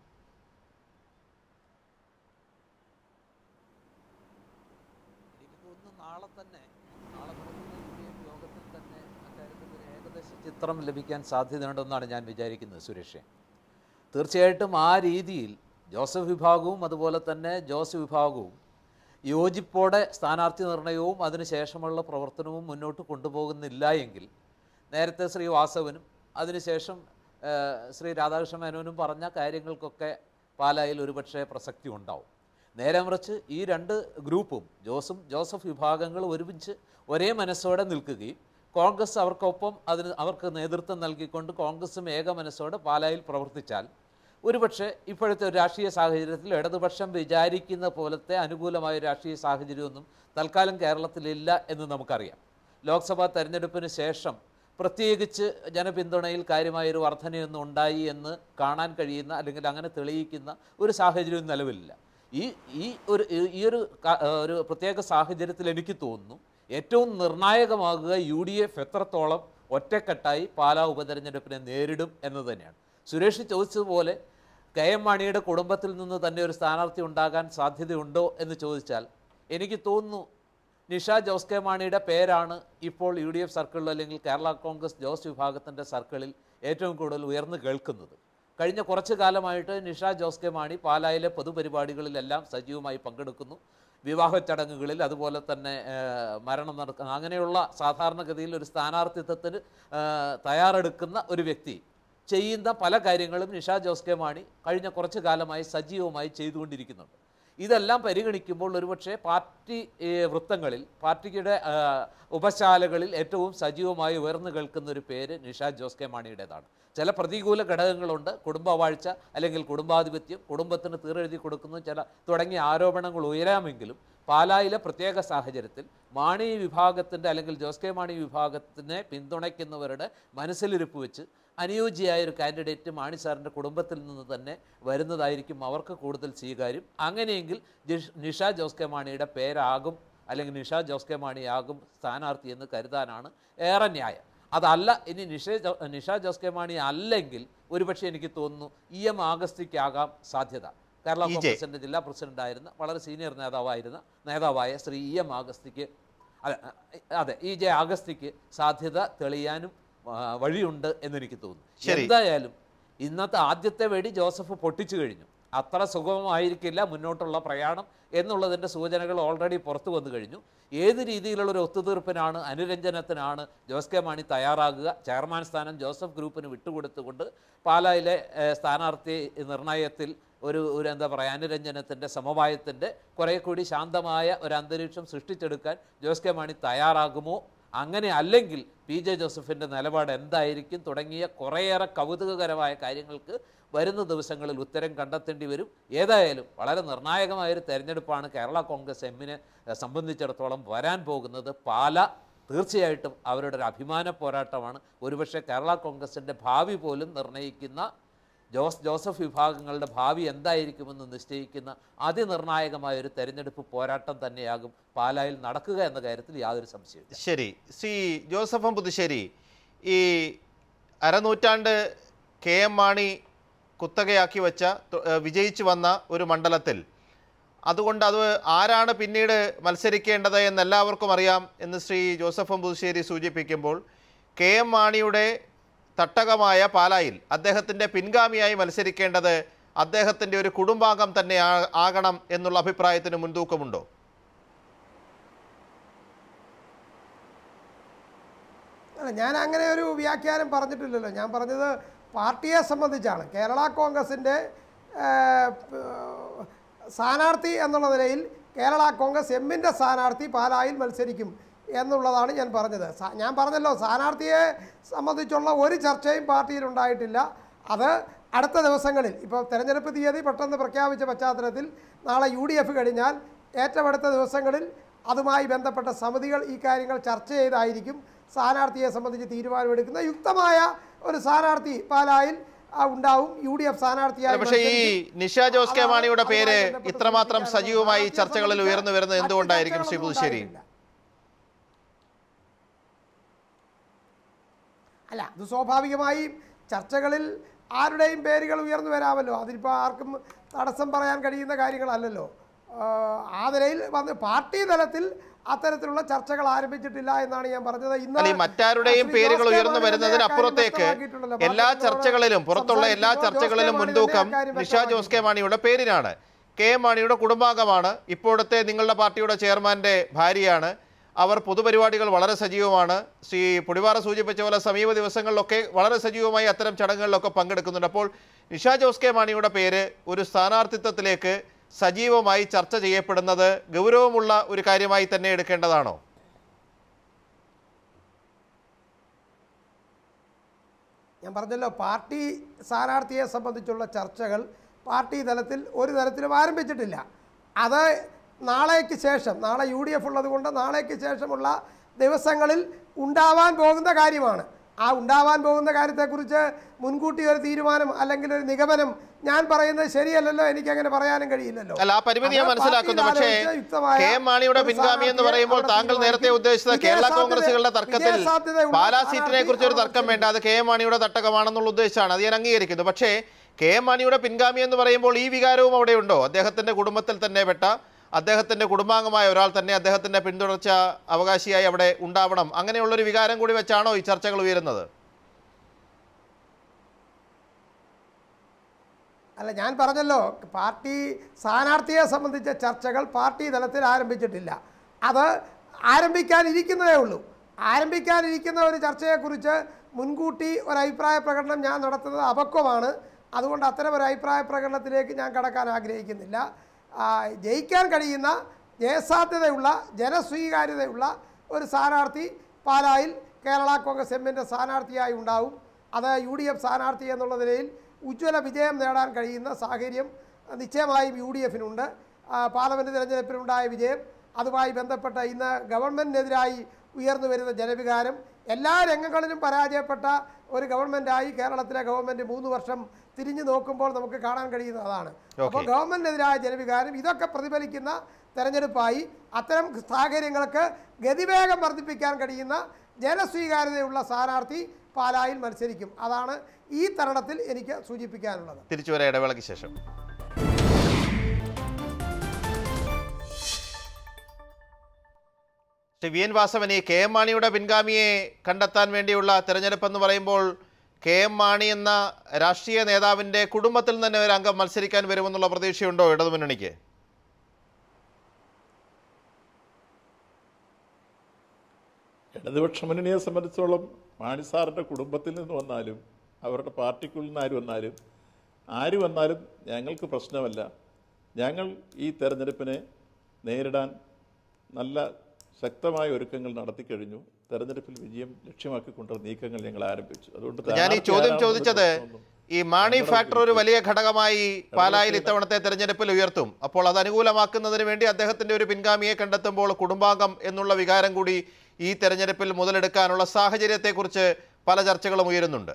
S7: എനിക്ക് തോന്നുന്നു നാളെ തന്നെ നാളെ നടക്കുന്ന യു ഡി എഫ് യോഗത്തിൽ തന്നെ അക്കാര്യത്തിൽ ഒരു ഏകദേശ ചിത്രം ലഭിക്കാൻ സാധ്യതയുണ്ടെന്നാണ് ഞാൻ വിചാരിക്കുന്നത് സുരേഷ് തീർച്ചയായിട്ടും ആ രീതിയിൽ ജോസഫ് വിഭാഗവും അതുപോലെ തന്നെ ജോസ് വിഭാഗവും യോജിപ്പോടെ സ്ഥാനാർത്ഥി നിർണയവും അതിനുശേഷമുള്ള പ്രവർത്തനവും മുന്നോട്ട് കൊണ്ടുപോകുന്നില്ല എങ്കിൽ നേരത്തെ ശ്രീ വാസവനും അതിനുശേഷം ആ, ശ്രീ രാധാകൃഷ്ണ മേനോനും പറഞ്ഞ കാര്യങ്ങൾക്കൊക്കെ പാലായിൽ ഒരുപക്ഷെ പ്രസക്തി ഉണ്ടാവും നേരെ മറിച്ച് ഈ രണ്ട് ഗ്രൂപ്പും ജോസും ജോസഫ് വിഭാഗങ്ങൾ ഒരുമിച്ച് ഒരേ മനസ്സോടെ നിൽക്കുകയും കോൺഗ്രസ് അവർക്കൊപ്പം അതിന് അവർക്ക് നേതൃത്വം നൽകിക്കൊണ്ട് കോൺഗ്രസും ഏക മനസ്സോടെ പാലായിൽ പ്രവർത്തിച്ചാൽ ഒരുപക്ഷെ ഇപ്പോഴത്തെ ഒരു രാഷ്ട്രീയ സാഹചര്യത്തിൽ ഇടതുപക്ഷം വിചാരിക്കുന്ന പോലത്തെ അനുകൂലമായ ഒരു രാഷ്ട്രീയ സാഹചര്യമൊന്നും തൽക്കാലം കേരളത്തിലില്ല എന്ന് നമുക്കറിയാം ലോക്സഭാ തെരഞ്ഞെടുപ്പിന് ശേഷം പ്രത്യേകിച്ച് ജനപിന്തുണയിൽ കാര്യമായൊരു വർധനയൊന്നും ഉണ്ടായി എന്ന് കാണാൻ കഴിയുന്ന അല്ലെങ്കിൽ അങ്ങനെ തെളിയിക്കുന്ന ഒരു സാഹചര്യം നിലവിലില്ല ഈ ഈ ഒരു ഈ ഒരു ക- ഒരു പ്രത്യേക സാഹചര്യത്തിൽ എനിക്ക് തോന്നുന്നു ഏറ്റവും നിർണായകമാകുക യു ഡി എഫ് എത്രത്തോളം ഒറ്റക്കെട്ടായി പാലാ ഉപതെരഞ്ഞെടുപ്പിനെ നേരിടും എന്ന് തന്നെയാണ് സുരേഷ് ചോദിച്ചതുപോലെ കെ എം മാണിയുടെ കുടുംബത്തിൽ നിന്ന് തന്നെ ഒരു സ്ഥാനാർത്ഥി ഉണ്ടാകാൻ സാധ്യതയുണ്ടോ എന്ന് ചോദിച്ചാൽ എനിക്ക് തോന്നുന്നു നിഷ ജോസ് കെ മാണിയുടെ പേരാണ് ഇപ്പോൾ യു ഡി എഫ് സർക്കിളിൽ അല്ലെങ്കിൽ കേരള കോൺഗ്രസ് ജോസ് വിഭാഗത്തിൻ്റെ സർക്കിളിൽ ഏറ്റവും കൂടുതൽ ഉയർന്നു കേൾക്കുന്നത് കഴിഞ്ഞ കുറച്ചു കാലമായിട്ട് നിഷ ജോസ് കെ മാണി പാലായിലെ പൊതുപരിപാടികളിലെല്ലാം സജീവമായി പങ്കെടുക്കുന്നു വിവാഹ ചടങ്ങുകളിൽ അതുപോലെ തന്നെ ഏഹ്, മരണം നടക്കുന്ന അങ്ങനെയുള്ള സാധാരണഗതിയിൽ ഒരു സ്ഥാനാർത്ഥിത്വത്തിന് ഏഹ്, തയ്യാറെടുക്കുന്ന ഒരു വ്യക്തി ചെയ്യുന്ന പല കാര്യങ്ങളും നിഷ ജോസ് കെ മാണി കഴിഞ്ഞ കുറച്ച് കാലമായി സജീവമായി ചെയ്തുകൊണ്ടിരിക്കുന്നുണ്ട് ഇതെല്ലാം പരിഗണിക്കുമ്പോൾ ഒരുപക്ഷെ പാർട്ടി ഏ, വൃത്തങ്ങളിൽ പാർട്ടിയുടെ ആ, ഉപശാലകളിൽ ഏറ്റവും സജീവമായി ഉയർന്നു കേൾക്കുന്ന ഒരു പേര് നിഷ ജോസ് കെ മാണിയുടേതാണ് ചില പ്രതികൂല ഘടകങ്ങളുണ്ട് കുടുംബവാഴ്ച അല്ലെങ്കിൽ കുടുംബാധിപത്യം കുടുംബത്തിന് തീരെഴുതി കൊടുക്കുന്നു ചില തുടങ്ങിയ ആരോപണങ്ങൾ ഉയരാമെങ്കിലും പാലായിലെ പ്രത്യേക സാഹചര്യത്തിൽ മാണി വിഭാഗത്തിൻ്റെ അല്ലെങ്കിൽ ജോസ് കെ മാണി വിഭാഗത്തിനെ പിന്തുണയ്ക്കുന്നവരുടെ മനസ്സിലിരിപ്പ് വെച്ച് അനുയോജ്യയായ ഒരു കാൻഡിഡേറ്റ് മാണി സാറിൻ്റെ കുടുംബത്തിൽ നിന്ന് തന്നെ വരുന്നതായിരിക്കും അവർക്ക് കൂടുതൽ സ്വീകാര്യം അങ്ങനെയെങ്കിൽ ജിഷ്- നിഷ ജോസ് കെ മാണിയുടെ പേരാകും അല്ലെങ്കിൽ നിഷ ജോസ് കെ മാണിയാകും സ്ഥാനാർത്ഥി എന്ന് കരുതാനാണ് ഏറെ ന്യായം അതല്ല ഇനി നിഷ ജോ- നിഷ ജോസ് കെ മാണി അല്ലെങ്കിൽ ഒരുപക്ഷെ എനിക്ക് തോന്നുന്നു ഇ എം ആഗസ്തിക്കാകാം സാധ്യത കേരള
S3: ഇ ജെ.
S7: കോൺഗ്രസിൻ്റെ ജില്ലാ പ്രസിഡന്റായിരുന്ന വളരെ സീനിയർ നേതാവായിരുന്ന നേതാവായ ശ്രീ ഇ എം ആഗസ്തിക്ക് അതെ അതെ ഇ ജെ ആഗസ്തിക്ക് സാധ്യത തെളിയാനും ആ, വഴിയുണ്ട് എന്നെനിക്ക് തോന്നുന്നു
S3: ശരി.
S7: എന്തായാലും ഇന്നത്തെ ആദ്യത്തെ വെടി ജോസഫ് പൊട്ടിച്ചു കഴിഞ്ഞു അത്ര സുഗമമായിരിക്കില്ല മുന്നോട്ടുള്ള പ്രയാണം എന്നുള്ളതിൻ്റെ സൂചനകൾ ഓൾറെഡി പുറത്തു വന്നു കഴിഞ്ഞു ഏത് രീതിയിലുള്ള ഒരു ഒത്തുതീർപ്പിനാണ് അനുരഞ്ജനത്തിനാണ് ജോസ് കെ മാണി തയ്യാറാകുക ചെയർമാൻ സ്ഥാനം ജോസഫ് ഗ്രൂപ്പിന് വിട്ടുകൊടുത്തുകൊണ്ട് പാലായിലെ ഏഹ്, സ്ഥാനാർത്ഥി നിർണയത്തിൽ ഒരു ഒരു എന്താ പറയുക അനുരഞ്ജനത്തിൻ്റെ സമവായത്തിൻ്റെ കുറേ കൂടി ശാന്തമായ ഒരു അന്തരീക്ഷം സൃഷ്ടിച്ചെടുക്കാൻ ജോസ് കെ മാണി തയ്യാറാകുമോ അങ്ങനെ അല്ലെങ്കിൽ പി ജെ ജോസഫിൻ്റെ നിലപാട് എന്തായിരിക്കും തുടങ്ങിയ കുറേയേറെ കൗതുകകരമായ കാര്യങ്ങൾക്ക് വരുന്ന ദിവസങ്ങളിൽ ഉത്തരം കണ്ടെത്തേണ്ടി വരും ഏതായാലും വളരെ നിർണായകമായൊരു തെരഞ്ഞെടുപ്പാണ് കേരള കോൺഗ്രസ് എമ്മിനെ എഹ്, സംബന്ധിച്ചിടത്തോളം വരാൻ പോകുന്നത് പാല തീർച്ചയായിട്ടും അവരുടെ ഒരു അഭിമാന പോരാട്ടമാണ് ഒരുപക്ഷെ കേരള കോൺഗ്രസിൻ്റെ ഭാവി പോലും നിർണ്ണയിക്കുന്ന ജോസ് ജോസഫ് വിഭാഗങ്ങളുടെ ഭാവി എന്തായിരിക്കുമെന്ന് നിശ്ചയിക്കുന്ന അതിനിർണായകമായ ഒരു തെരഞ്ഞെടുപ്പ് പോരാട്ടം തന്നെയാകും പാലായിൽ നടക്കുക എന്ന കാര്യത്തിൽ യാതൊരു സംശയവും
S3: ശരി ശ്രീ ജോസഫ് പുതുശ്ശേരി ഈ അരനൂറ്റാണ്ട് കെ എം മാണി കുത്തകയാക്കി വെച്ച തു- ഏഹ് വിജയിച്ചു വന്ന ഒരു മണ്ഡലത്തിൽ അതുകൊണ്ട് അത് ആരാണ് പിന്നീട് മത്സരിക്കേണ്ടത് എന്ന് എല്ലാവർക്കും അറിയാം എന്ന് ശ്രീ ജോസഫ് പുതുശ്ശേരി സൂചിപ്പിക്കുമ്പോൾ കെ എം മാണിയുടെ തട്ടകമായ പാലായിൽ അദ്ദേഹത്തിൻ്റെ പിൻഗാമിയായി മത്സരിക്കേണ്ടത് അദ്ദേഹത്തിൻ്റെ ഒരു കുടുംബാംഗം തന്നെ ആ- ആകണം എന്നുള്ള അഭിപ്രായത്തിന് മുൻതൂക്കമുണ്ടോ
S4: അല്ല ഞാൻ അങ്ങനെ ഒരു വ്യാഖ്യാനം പറഞ്ഞിട്ടില്ലല്ലോ ഞാൻ പറഞ്ഞത് പാർട്ടിയെ സംബന്ധിച്ചാണ് കേരള കോൺഗ്രസിൻ്റെ സ്ഥാനാർത്ഥി എന്നുള്ള നിലയിൽ കേരള കോൺഗ്രസ് എമ്മിൻ്റെ സ്ഥാനാർത്ഥി പാലായിൽ മത്സരിക്കും എന്നുള്ളതാണ് ഞാൻ പറഞ്ഞത് സ- ഞാൻ പറഞ്ഞല്ലോ സ്ഥാനാർത്ഥിയെ സംബന്ധിച്ചുള്ള ഒരു ചർച്ചയും പാർട്ടിയിൽ ഉണ്ടായിട്ടില്ല അത് അടുത്ത ദിവസങ്ങളിൽ ഇപ്പോൾ തെരഞ്ഞെടുപ്പ് തീയതി പെട്ടെന്ന് പ്രഖ്യാപിച്ച പശ്ചാത്തലത്തിൽ നാളെ യു ഡി എഫ് കഴിഞ്ഞാൽ ഏറ്റവും അടുത്ത ദിവസങ്ങളിൽ അതുമായി ബന്ധപ്പെട്ട സമിതികൾ ഈ കാര്യങ്ങൾ ചർച്ച ചെയ്തായിരിക്കും സ്ഥാനാർത്ഥിയെ സംബന്ധിച്ച് തീരുമാനമെടുക്കുന്ന യുക്തമായ ഒരു സ്ഥാനാർത്ഥി പാലായിൽ ആ, ഉണ്ടാവും യു ഡി എഫ് സ്ഥാനാർത്ഥിയായി
S3: പക്ഷേ ഈ
S4: മത്സരിക്കും.
S3: നിഷ ജോസ് കെ
S4: അതാണ്
S3: മാണിയുടെ പേര്
S4: അതുമായി ബന്ധപ്പെട്ട്
S3: ഇത്രമാത്രം
S4: സൂചിപ്പിക്കാനുള്ളത്.
S3: സജീവമായി
S4: സ്ഥാനാർത്ഥിയെ
S3: ചർച്ചകളിൽ
S4: സംബന്ധിച്ച്
S3: ഉയർന്നു വരുന്നത്
S4: മറ്റ്
S3: എന്തുകൊണ്ടായിരിക്കും ശ്രീ
S4: ചർച്ചകളൊന്നും
S3: പുതുശ്ശേരി
S4: ഉണ്ടായിട്ടില്ല. അല്ല അത് സ്വാഭാവികമായും ചർച്ചകളിൽ ആരുടെയും പേരുകൾ ഉയർന്നു വരാമല്ലോ അതിനിപ്പോൾ ആർക്കും തടസ്സം പറയാൻ കഴിയുന്ന കാര്യങ്ങളല്ലല്ലോ ആ, ആ നിലയിൽ വന്ന് പാർട്ടി തലത്തിൽ അത്തരത്തിലുള്ള ചർച്ചകൾ ആരംഭിച്ചിട്ടില്ല എന്നാണ് ഞാൻ പറഞ്ഞത് ഇന്ന്
S3: അല്ല ഈ മറ്റാരുടെയും
S4: ശ്രീ
S3: പേരുകൾ
S4: ജോസ് കെ
S3: ഉയർന്നു
S4: മാണി തന്നെ
S3: വരുന്നതിന്
S4: ആ കാര്യം
S3: അപ്പുറത്തേക്ക്
S4: വ്യക്തമാക്കിയിട്ടുണ്ടല്ലോ.
S3: എല്ലാ
S4: മാധ്യമങ്ങളോട്
S3: ചർച്ചകളിലും പുറത്തുള്ള എല്ലാ
S4: സംസാരിക്കുമ്പോൾ ജോസ് കെ
S3: ചർച്ചകളിലും
S4: മാണി
S3: മുൻതൂക്കം
S4: തന്നെ ആ കാര്യം
S3: നിഷ ജോസ് കെ
S4: വ്യക്തമാക്കിയിട്ടുണ്ട്.
S3: മാണിയുടെ പേരിനാണ് കെ എം മാണിയുടെ കുടുംബാംഗമാണ് ഇപ്പോഴത്തെ നിങ്ങളുടെ പാർട്ടിയുടെ ചെയർമാന്റെ ഭാര്യയാണ് അവർ പൊതുപരിപാടികൾ വളരെ സജീവമാണ് ശ്രീ പൊടിവാറ സൂചിപ്പിച്ച പോലെ സമീപ ദിവസങ്ങളിലൊക്കെ വളരെ സജീവമായി അത്തരം ചടങ്ങുകളിലൊക്കെ പങ്കെടുക്കുന്നുണ്ട് അപ്പോൾ നിഷ ജോസ് കെ മാണിയുടെ പേര് ഒരു സ്ഥാനാർത്ഥിത്വത്തിലേക്ക് സജീവമായി ചർച്ച ചെയ്യപ്പെടുന്നത് ഗൗരവമുള്ള ഒരു കാര്യമായി തന്നെ എടുക്കേണ്ടതാണോ
S4: ഞാൻ പറഞ്ഞല്ലോ പാർട്ടി സ്ഥാനാർത്ഥിയെ സംബന്ധിച്ചുള്ള ചർച്ചകൾ പാർട്ടി തലത്തിൽ ഒരു തരത്തിലും ആരംഭിച്ചിട്ടില്ല അത് നാളേക്ക് ശേഷം നാളെ യു ഡി എഫ് ഉള്ളത് കൊണ്ട് നാളേക്ക് ശേഷമുള്ള ദിവസങ്ങളിൽ ഉണ്ടാവാൻ പോകുന്ന കാര്യമാണ് ആ ഉണ്ടാവാൻ പോകുന്ന കാര്യത്തെക്കുറിച്ച് മുൻകൂട്ടി ഒരു തീരുമാനം അല്ലെങ്കിൽ ഒരു നിഗമനം ഞാൻ പറയുന്നത് ശരിയല്ലല്ലോ എനിക്ക് അങ്ങനെ പറയാനും കഴിയില്ലല്ലോ
S3: അല്ല ആ പരിമിതി ഞാൻ
S4: അത്
S3: മനസ്സിലാക്കുന്നു
S4: പാർട്ടിയിൽ
S3: പക്ഷേ
S4: ആലോചിച്ച് യുക്തമായ
S3: കെ എം മാണിയുടെ
S4: ഒരു
S3: പിൻഗാമി എന്ന്
S4: സ്ഥാനാർത്ഥിയെ
S3: പറയുമ്പോൾ
S4: അവിടെ
S3: താങ്കൾ നേരത്തെ
S4: തീരുമാനിക്കും.
S3: ഉദ്ദേശിച്ചത് കേരള
S4: വിജയസാധ്യത-
S3: കോൺഗ്രസുകളുടെ തർക്കത്തിൽ
S4: വിജയസാധ്യതയുള്ള
S3: പാലാ സീറ്റിനെ കുറിച്ച് ഒരു
S4: സ്ഥാനാർത്ഥി
S3: തർക്കം
S4: അവിടെ
S3: വേണ്ട അത് കെ എം മാണിയുടെ തട്ടകമാണെന്നുള്ള ഉദ്ദേശമാണ് അത് ഞാൻ അംഗീകരിക്കുന്നു പക്ഷേ കെ എം മാണിയുടെ പിൻഗാമി എന്ന് പറയുമ്പോൾ ഈ വികാരവും അവിടെ ഉണ്ടോ അദ്ദേഹത്തിന്റെ കുടുംബത്തിൽ തന്നെ പെട്ട അദ്ദേഹത്തിന്റെ കുടുംബാംഗമായ ഒരാൾ തന്നെ അദ്ദേഹത്തിന്റെ പിന്തുടർച്ച അവകാശിയായി അവിടെ ഉണ്ടാവണം അങ്ങനെയുള്ളൊരു വികാരം കൂടി വെച്ചാണോ ഈ ചർച്ചകൾ ഉയരുന്നത്
S4: അല്ല ഞാൻ പറഞ്ഞല്ലോ പാർട്ടി സ്ഥാനാർത്ഥിയെ സംബന്ധിച്ച ചർച്ചകൾ പാർട്ടി തലത്തിൽ ആരംഭിച്ചിട്ടില്ല അത് ആരംഭിക്കാനിരിക്കുന്നതേ ഉള്ളൂ ആരംഭിക്കാനിരിക്കുന്ന ഒരു ചർച്ചയെക്കുറിച്ച് മുൻകൂട്ടി ഒരു അഭിപ്രായ പ്രകടനം ഞാൻ നടത്തുന്നത് അപക്വമാണ് അതുകൊണ്ട് അത്തരം ഒരു അഭിപ്രായ പ്രകടനത്തിലേക്ക് ഞാൻ കടക്കാൻ ആഗ്രഹിക്കുന്നില്ല ആ, ജയിക്കാൻ കഴിയുന്ന ജയസാധ്യതയുള്ള ജനസ്വീകാര്യതയുള്ള ഒരു സ്ഥാനാർത്ഥി പാലായിൽ കേരള കോൺഗ്രസ് എമ്മിൻ്റെ സ്ഥാനാർത്ഥിയായി ഉണ്ടാവും അത് യു ഡി എഫ് സ്ഥാനാർത്ഥി എന്നുള്ള നിലയിൽ ഉജ്ജ്വല വിജയം നേടാൻ കഴിയുന്ന സാഹചര്യം നിശ്ചയമായും യു ഡി എഫിനുണ്ട് പാർലമെൻറ്റ് തിരഞ്ഞെടുപ്പിലുണ്ടായ വിജയം അതുമായി ബന്ധപ്പെട്ട ഇന്ന് ഗവൺമെൻറ്റിനെതിരായി ഉയർന്നു വരുന്ന ജനവികാരം എല്ലാ രംഗങ്ങളിലും പരാജയപ്പെട്ട ഒരു ഗവൺമെൻറ്റായി കേരളത്തിലെ ഗവൺമെൻറ് മൂന്ന് വർഷം തിരിഞ്ഞു നോക്കുമ്പോൾ നമുക്ക് കാണാൻ കഴിയുന്നത് അതാണ് അപ്പോൾ ഗവൺമെൻറ്റിനെതിരായ ജനവികാരം ഇതൊക്കെ പ്രതിഫലിക്കുന്ന തെരഞ്ഞെടുപ്പായി അത്തരം സാഹചര്യങ്ങൾക്ക് ഗതിവേഗം വർദ്ധിപ്പിക്കാൻ കഴിയുന്ന ജനസ്വീകാര്യതയുള്ള സ്ഥാനാർത്ഥി പാലായിൽ മത്സരിക്കും അതാണ് ഈ തരുണത്തിൽ എനിക്ക് സൂചിപ്പിക്കാനുള്ളത്
S3: തിരിച്ചു വരാം ഇടവേളയ്ക്ക് ശേഷം ശ്രീ വി എൻ വാസവൻ ഈ കെ എം മാണിയുടെ പിൻഗാമിയെ കണ്ടെത്താൻ വേണ്ടിയുള്ള തെരഞ്ഞെടുപ്പ് എന്ന് പറയുമ്പോൾ കെ എം മാണി എന്ന രാഷ്ട്രീയ നേതാവിൻ്റെ കുടുംബത്തിൽ തന്നെ ഒരു അംഗം മത്സരിക്കാൻ വരുമെന്നുള്ള പ്രതീക്ഷയുണ്ടോ ഇടതുമുന്നണിക്ക്
S5: ഇടതുപക്ഷ മുന്നണിയെ സംബന്ധിച്ചോളം മാണി സാറിൻ്റെ കുടുംബത്തിൽ നിന്ന് വന്നാലും അവരുടെ പാർട്ടിക്കുള്ളിൽ നിന്ന് ആര് വന്നാലും ആര് വന്നാലും ഞങ്ങൾക്ക് പ്രശ്നമല്ല ഞങ്ങൾ ഈ തെരഞ്ഞെടുപ്പിനെ നേരിടാൻ നല്ല ശക്തമായ ഒരുക്കങ്ങൾ നടത്തിക്കഴിഞ്ഞു തെരഞ്ഞെടുപ്പിൽ വിജയം ലക്ഷ്യമാക്കിക്കൊണ്ടുള്ള നീക്കങ്ങൾ ഞങ്ങൾ ആരംഭിച്ചു അതുകൊണ്ട്
S3: ഞാൻ ഈ
S5: സ്ഥാനാർത്ഥി
S3: ചോദ്യം
S5: ആരാണെന്ന്
S3: ചോദിച്ചത്
S5: പ്രശ്നമൊന്നും
S3: ഈ മാണി
S5: ഞങ്ങളുടെ
S3: ഫാക്ടർ ഒരു വലിയ ഘടകമായി പാലായിൽ
S5: ഇടതുപക്ഷ-
S3: ഇത്തവണത്തെ തെരഞ്ഞെടുപ്പിൽ ഉയർത്തും അപ്പോൾ അത് അനുകൂലമാക്കുന്നതിന് വേണ്ടി അദ്ദേഹത്തിന്റെ ഒരു പിൻഗാമിയെ കണ്ടെത്തുമ്പോൾ കുടുംബാംഗം എന്നുള്ള വികാരം കൂടി ഈ തെരഞ്ഞെടുപ്പിൽ മുതലെടുക്കാനുള്ള സാഹചര്യത്തെക്കുറിച്ച് പല ചർച്ചകളും ഉയരുന്നുണ്ട്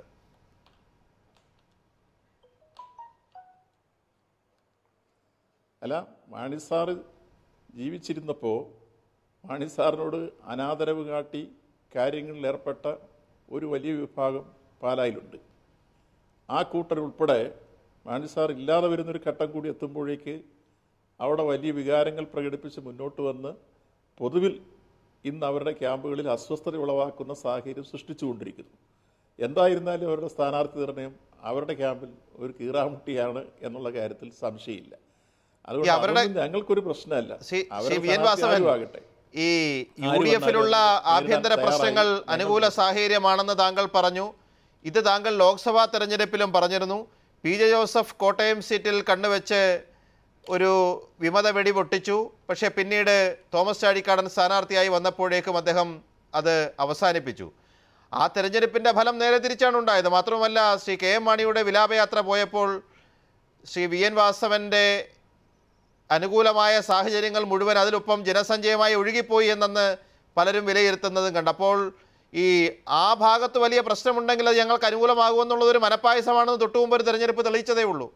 S5: അല്ല മാണി സാറ് ജീവിച്ചിരുന്നപ്പോൾ മാണി സാറിനോട് അനാദരവ് കാട്ടി കാര്യങ്ങളിൽ ഏർപ്പെട്ട ഒരു വലിയ വിഭാഗം പാലായിലുണ്ട് ആ കൂട്ടർ ഉൾപ്പെടെ മാണി സാർ ഇല്ലാതെ വരുന്നൊരു ഘട്ടം കൂടി എത്തുമ്പോഴേക്ക് അവിടെ വലിയ വികാരങ്ങൾ പ്രകടിപ്പിച്ച് മുന്നോട്ട് വന്ന് പൊതുവിൽ ഇന്ന് അവരുടെ ക്യാമ്പുകളിൽ അസ്വസ്ഥത ഉളവാക്കുന്ന സാഹചര്യം സൃഷ്ടിച്ചുകൊണ്ടിരിക്കുന്നു എന്തായിരുന്നാലും അവരുടെ സ്ഥാനാർത്ഥി നിർണയം അവരുടെ ക്യാമ്പിൽ ഒരു കീറാമുട്ടിയാണ് എന്നുള്ള കാര്യത്തിൽ സംശയമില്ല അതുകൊണ്ട്
S3: ഈ അവരുടെ-
S5: അതൊന്നും ഞങ്ങൾക്കൊരു പ്രശ്നമല്ല
S3: ശ്രീ
S5: അവരുടെ
S3: ശ്രീ വി എൻ
S5: സ്ഥാനാർത്ഥി
S3: വാസവൻ
S5: ആരും ആകട്ടെ
S3: ഈ യു
S5: ആര്
S3: ഡി എഫിലുള്ള
S5: വന്നാലും
S3: ആഭ്യന്തര
S5: നേരിടാൻ
S3: പ്രശ്നങ്ങൾ
S5: തയ്യാറായി
S3: അനുകൂല സാഹചര്യമാണെന്ന് താങ്കൾ പറഞ്ഞു ഇത് താങ്കൾ ലോക്സഭാ തെരഞ്ഞെടുപ്പിലും പറഞ്ഞിരുന്നു പി ജെ ജോസഫ് കോട്ടയം സീറ്റിൽ കണ്ണുവെച്ച് ഒരു വിമത വെടി പൊട്ടിച്ചു പക്ഷേ പിന്നീട് തോമസ് ചാഴിക്കാടൻ സ്ഥാനാർത്ഥിയായി വന്നപ്പോഴേക്കും അദ്ദേഹം അത് അവസാനിപ്പിച്ചു ആ തെരഞ്ഞെടുപ്പിൻ്റെ ഫലം നേരെ തിരിച്ചാണ് ഉണ്ടായത് മാത്രമല്ല ശ്രീ കെ എം മാണിയുടെ വിലാപയാത്ര പോയപ്പോൾ ശ്രീ വി എൻ വാസവൻ്റെ അനുകൂലമായ സാഹചര്യങ്ങൾ മുഴുവൻ അതിലൊപ്പം ജനസഞ്ചയമായി ഒഴുകിപ്പോയി എന്നെന്ന് പലരും വിലയിരുത്തുന്നതും കണ്ടു അപ്പോൾ ഈ ആ ഭാഗത്ത് വലിയ പ്രശ്നമുണ്ടെങ്കിൽ അത് ഞങ്ങൾക്ക് അനുകൂലമാകുമെന്നുള്ളത് ഒരു മനപ്പായസമാണെന്ന് തൊട്ടു മുമ്പ് ഒരു തെരഞ്ഞെടുപ്പ് തെളിയിച്ചതേ ഉള്ളൂ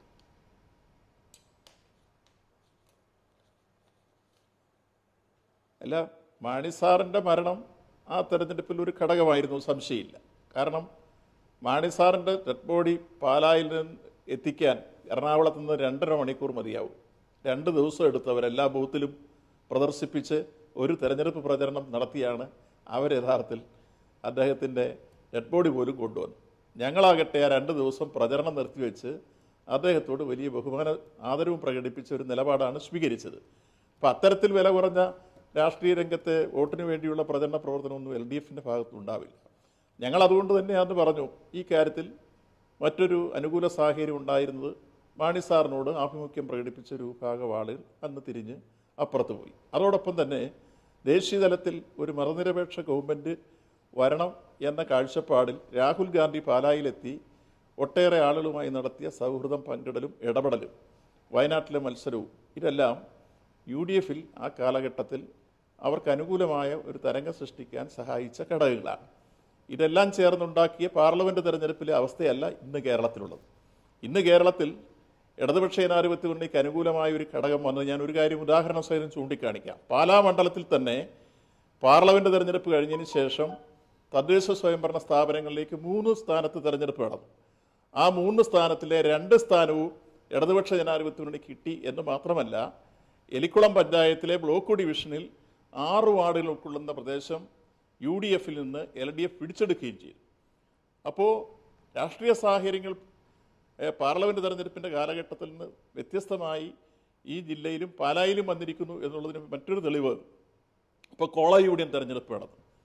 S5: അല്ല മാണി സാറിൻ്റെ മരണം ആ തെരഞ്ഞെടുപ്പിൽ ഒരു ഘടകമായിരുന്നു സംശയമില്ല കാരണം മാണി സാറിൻ്റെ ഡെഡ് ബോഡി പാലായിൽ നിന്ന് എത്തിക്കാൻ എറണാകുളത്ത് നിന്ന് രണ്ടര മണിക്കൂർ മതിയാവും രണ്ട് ദിവസം എടുത്ത് അവരെല്ലാ ബൂത്തിലും പ്രദർശിപ്പിച്ച് ഒരു തെരഞ്ഞെടുപ്പ് പ്രചരണം നടത്തിയാണ് അവർ യഥാർത്ഥത്തിൽ അദ്ദേഹത്തിൻ്റെ ഡെഡ് ബോഡി പോലും കൊണ്ടുവന്നു ഞങ്ങളാകട്ടെ ആ രണ്ട് ദിവസം പ്രചരണം നിർത്തിവെച്ച് അദ്ദേഹത്തോട് വലിയ ബഹുമാന ആദരവും പ്രകടിപ്പിച്ച ഒരു നിലപാടാണ് സ്വീകരിച്ചത് അപ്പം അത്തരത്തിൽ വില കുറഞ്ഞ രാഷ്ട്രീയ രംഗത്തെ വോട്ടിന് വേണ്ടിയുള്ള പ്രചരണ പ്രവർത്തനമൊന്നും എൽ ഡി എഫിൻ്റെ ഭാഗത്തുണ്ടാവില്ല ഞങ്ങൾ അതുകൊണ്ട് തന്നെ അന്ന് പറഞ്ഞു ഈ കാര്യത്തിൽ മറ്റൊരു അനുകൂല സാഹചര്യം ഉണ്ടായിരുന്നത് മാണി സാറിനോട് ആഭിമുഖ്യം പ്രകടിപ്പിച്ച ഒരു വിഭാഗം ആളുകൾ അന്ന് തിരിഞ്ഞ് അപ്പുറത്ത് പോയി അതോടൊപ്പം തന്നെ ദേശീയ തലത്തിൽ ഒരു മതനിരപേക്ഷ ഗവൺമെൻറ് വരണം എന്ന കാഴ്ചപ്പാടിൽ രാഹുൽ ഗാന്ധി പാലായിലെത്തി ഒട്ടേറെ ആളുകളുമായി നടത്തിയ സൗഹൃദം പങ്കിടലും ഇടപെടലും വയനാട്ടിലെ മത്സരവും ഇതെല്ലാം യു ഡി എഫിൽ ആ കാലഘട്ടത്തിൽ അവർക്ക് അനുകൂലമായ ഒരു തരംഗം സൃഷ്ടിക്കാൻ സഹായിച്ച ഘടകങ്ങളാണ് ഇതെല്ലാം ചേർന്നുണ്ടാക്കിയ പാർലമെൻറ്റ് തെരഞ്ഞെടുപ്പിലെ അവസ്ഥയല്ല ഇന്ന് കേരളത്തിലുള്ളത് ഇന്ന് കേരളത്തിൽ ഇടതുപക്ഷ ജനാധിപത്യ മുന്നണിക്ക് അനുകൂലമായ ഒരു ഘടകം വന്നത് ഞാൻ ഒരു കാര്യം ഉദാഹരണ സഹിതം ചൂണ്ടിക്കാണിക്കാം പാലാ മണ്ഡലത്തിൽ തന്നെ പാർലമെൻറ്റ് തെരഞ്ഞെടുപ്പ് കഴിഞ്ഞതിന് ശേഷം തദ്ദേശ സ്വയംഭരണ സ്ഥാപനങ്ങളിലേക്ക് മൂന്ന് സ്ഥാനത്ത് തെരഞ്ഞെടുപ്പ് നടന്നു ആ മൂന്ന് സ്ഥാനത്തിലെ രണ്ട് സ്ഥാനവും ഇടതുപക്ഷ ജനാധിപത്യ മുന്നണി കിട്ടി എന്ന് മാത്രമല്ല എലിക്കുളം പഞ്ചായത്തിലെ ബ്ലോക്ക് ഡിവിഷനിൽ ആറ് വാർഡുകൾ ഉൾക്കൊള്ളുന്ന പ്രദേശം യു ഡി എഫിൽ നിന്ന് എൽ ഡി എഫ് പിടിച്ചെടുക്കുകയും ചെയ്തു അപ്പോൾ രാഷ്ട്രീയ സാഹചര്യങ്ങൾ ഏഹ്, പാർലമെൻറ്റ് തെരഞ്ഞെടുപ്പിൻ്റെ കാലഘട്ടത്തിൽ നിന്ന് വ്യത്യസ്തമായി ഈ ജില്ലയിലും പാലായിലും വന്നിരിക്കുന്നു എന്നുള്ളതിന് മറ്റൊരു തെളിവ് ഇപ്പോൾ കോള യൂണിയൻ തെരഞ്ഞെടുപ്പ് നടന്നു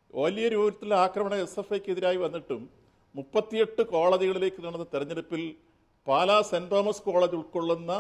S5: വലിയ രൂപത്തിലുള്ള ആക്രമണം എസ് എഫ് ഐക്കെതിരായി വന്നിട്ടും മുപ്പത്തിയെട്ട് കോളേജുകളിലേക്ക് നടന്ന തെരഞ്ഞെടുപ്പിൽ പാലാ സെന്റ് തോമസ് കോളേജ് ഉൾക്കൊള്ളുന്ന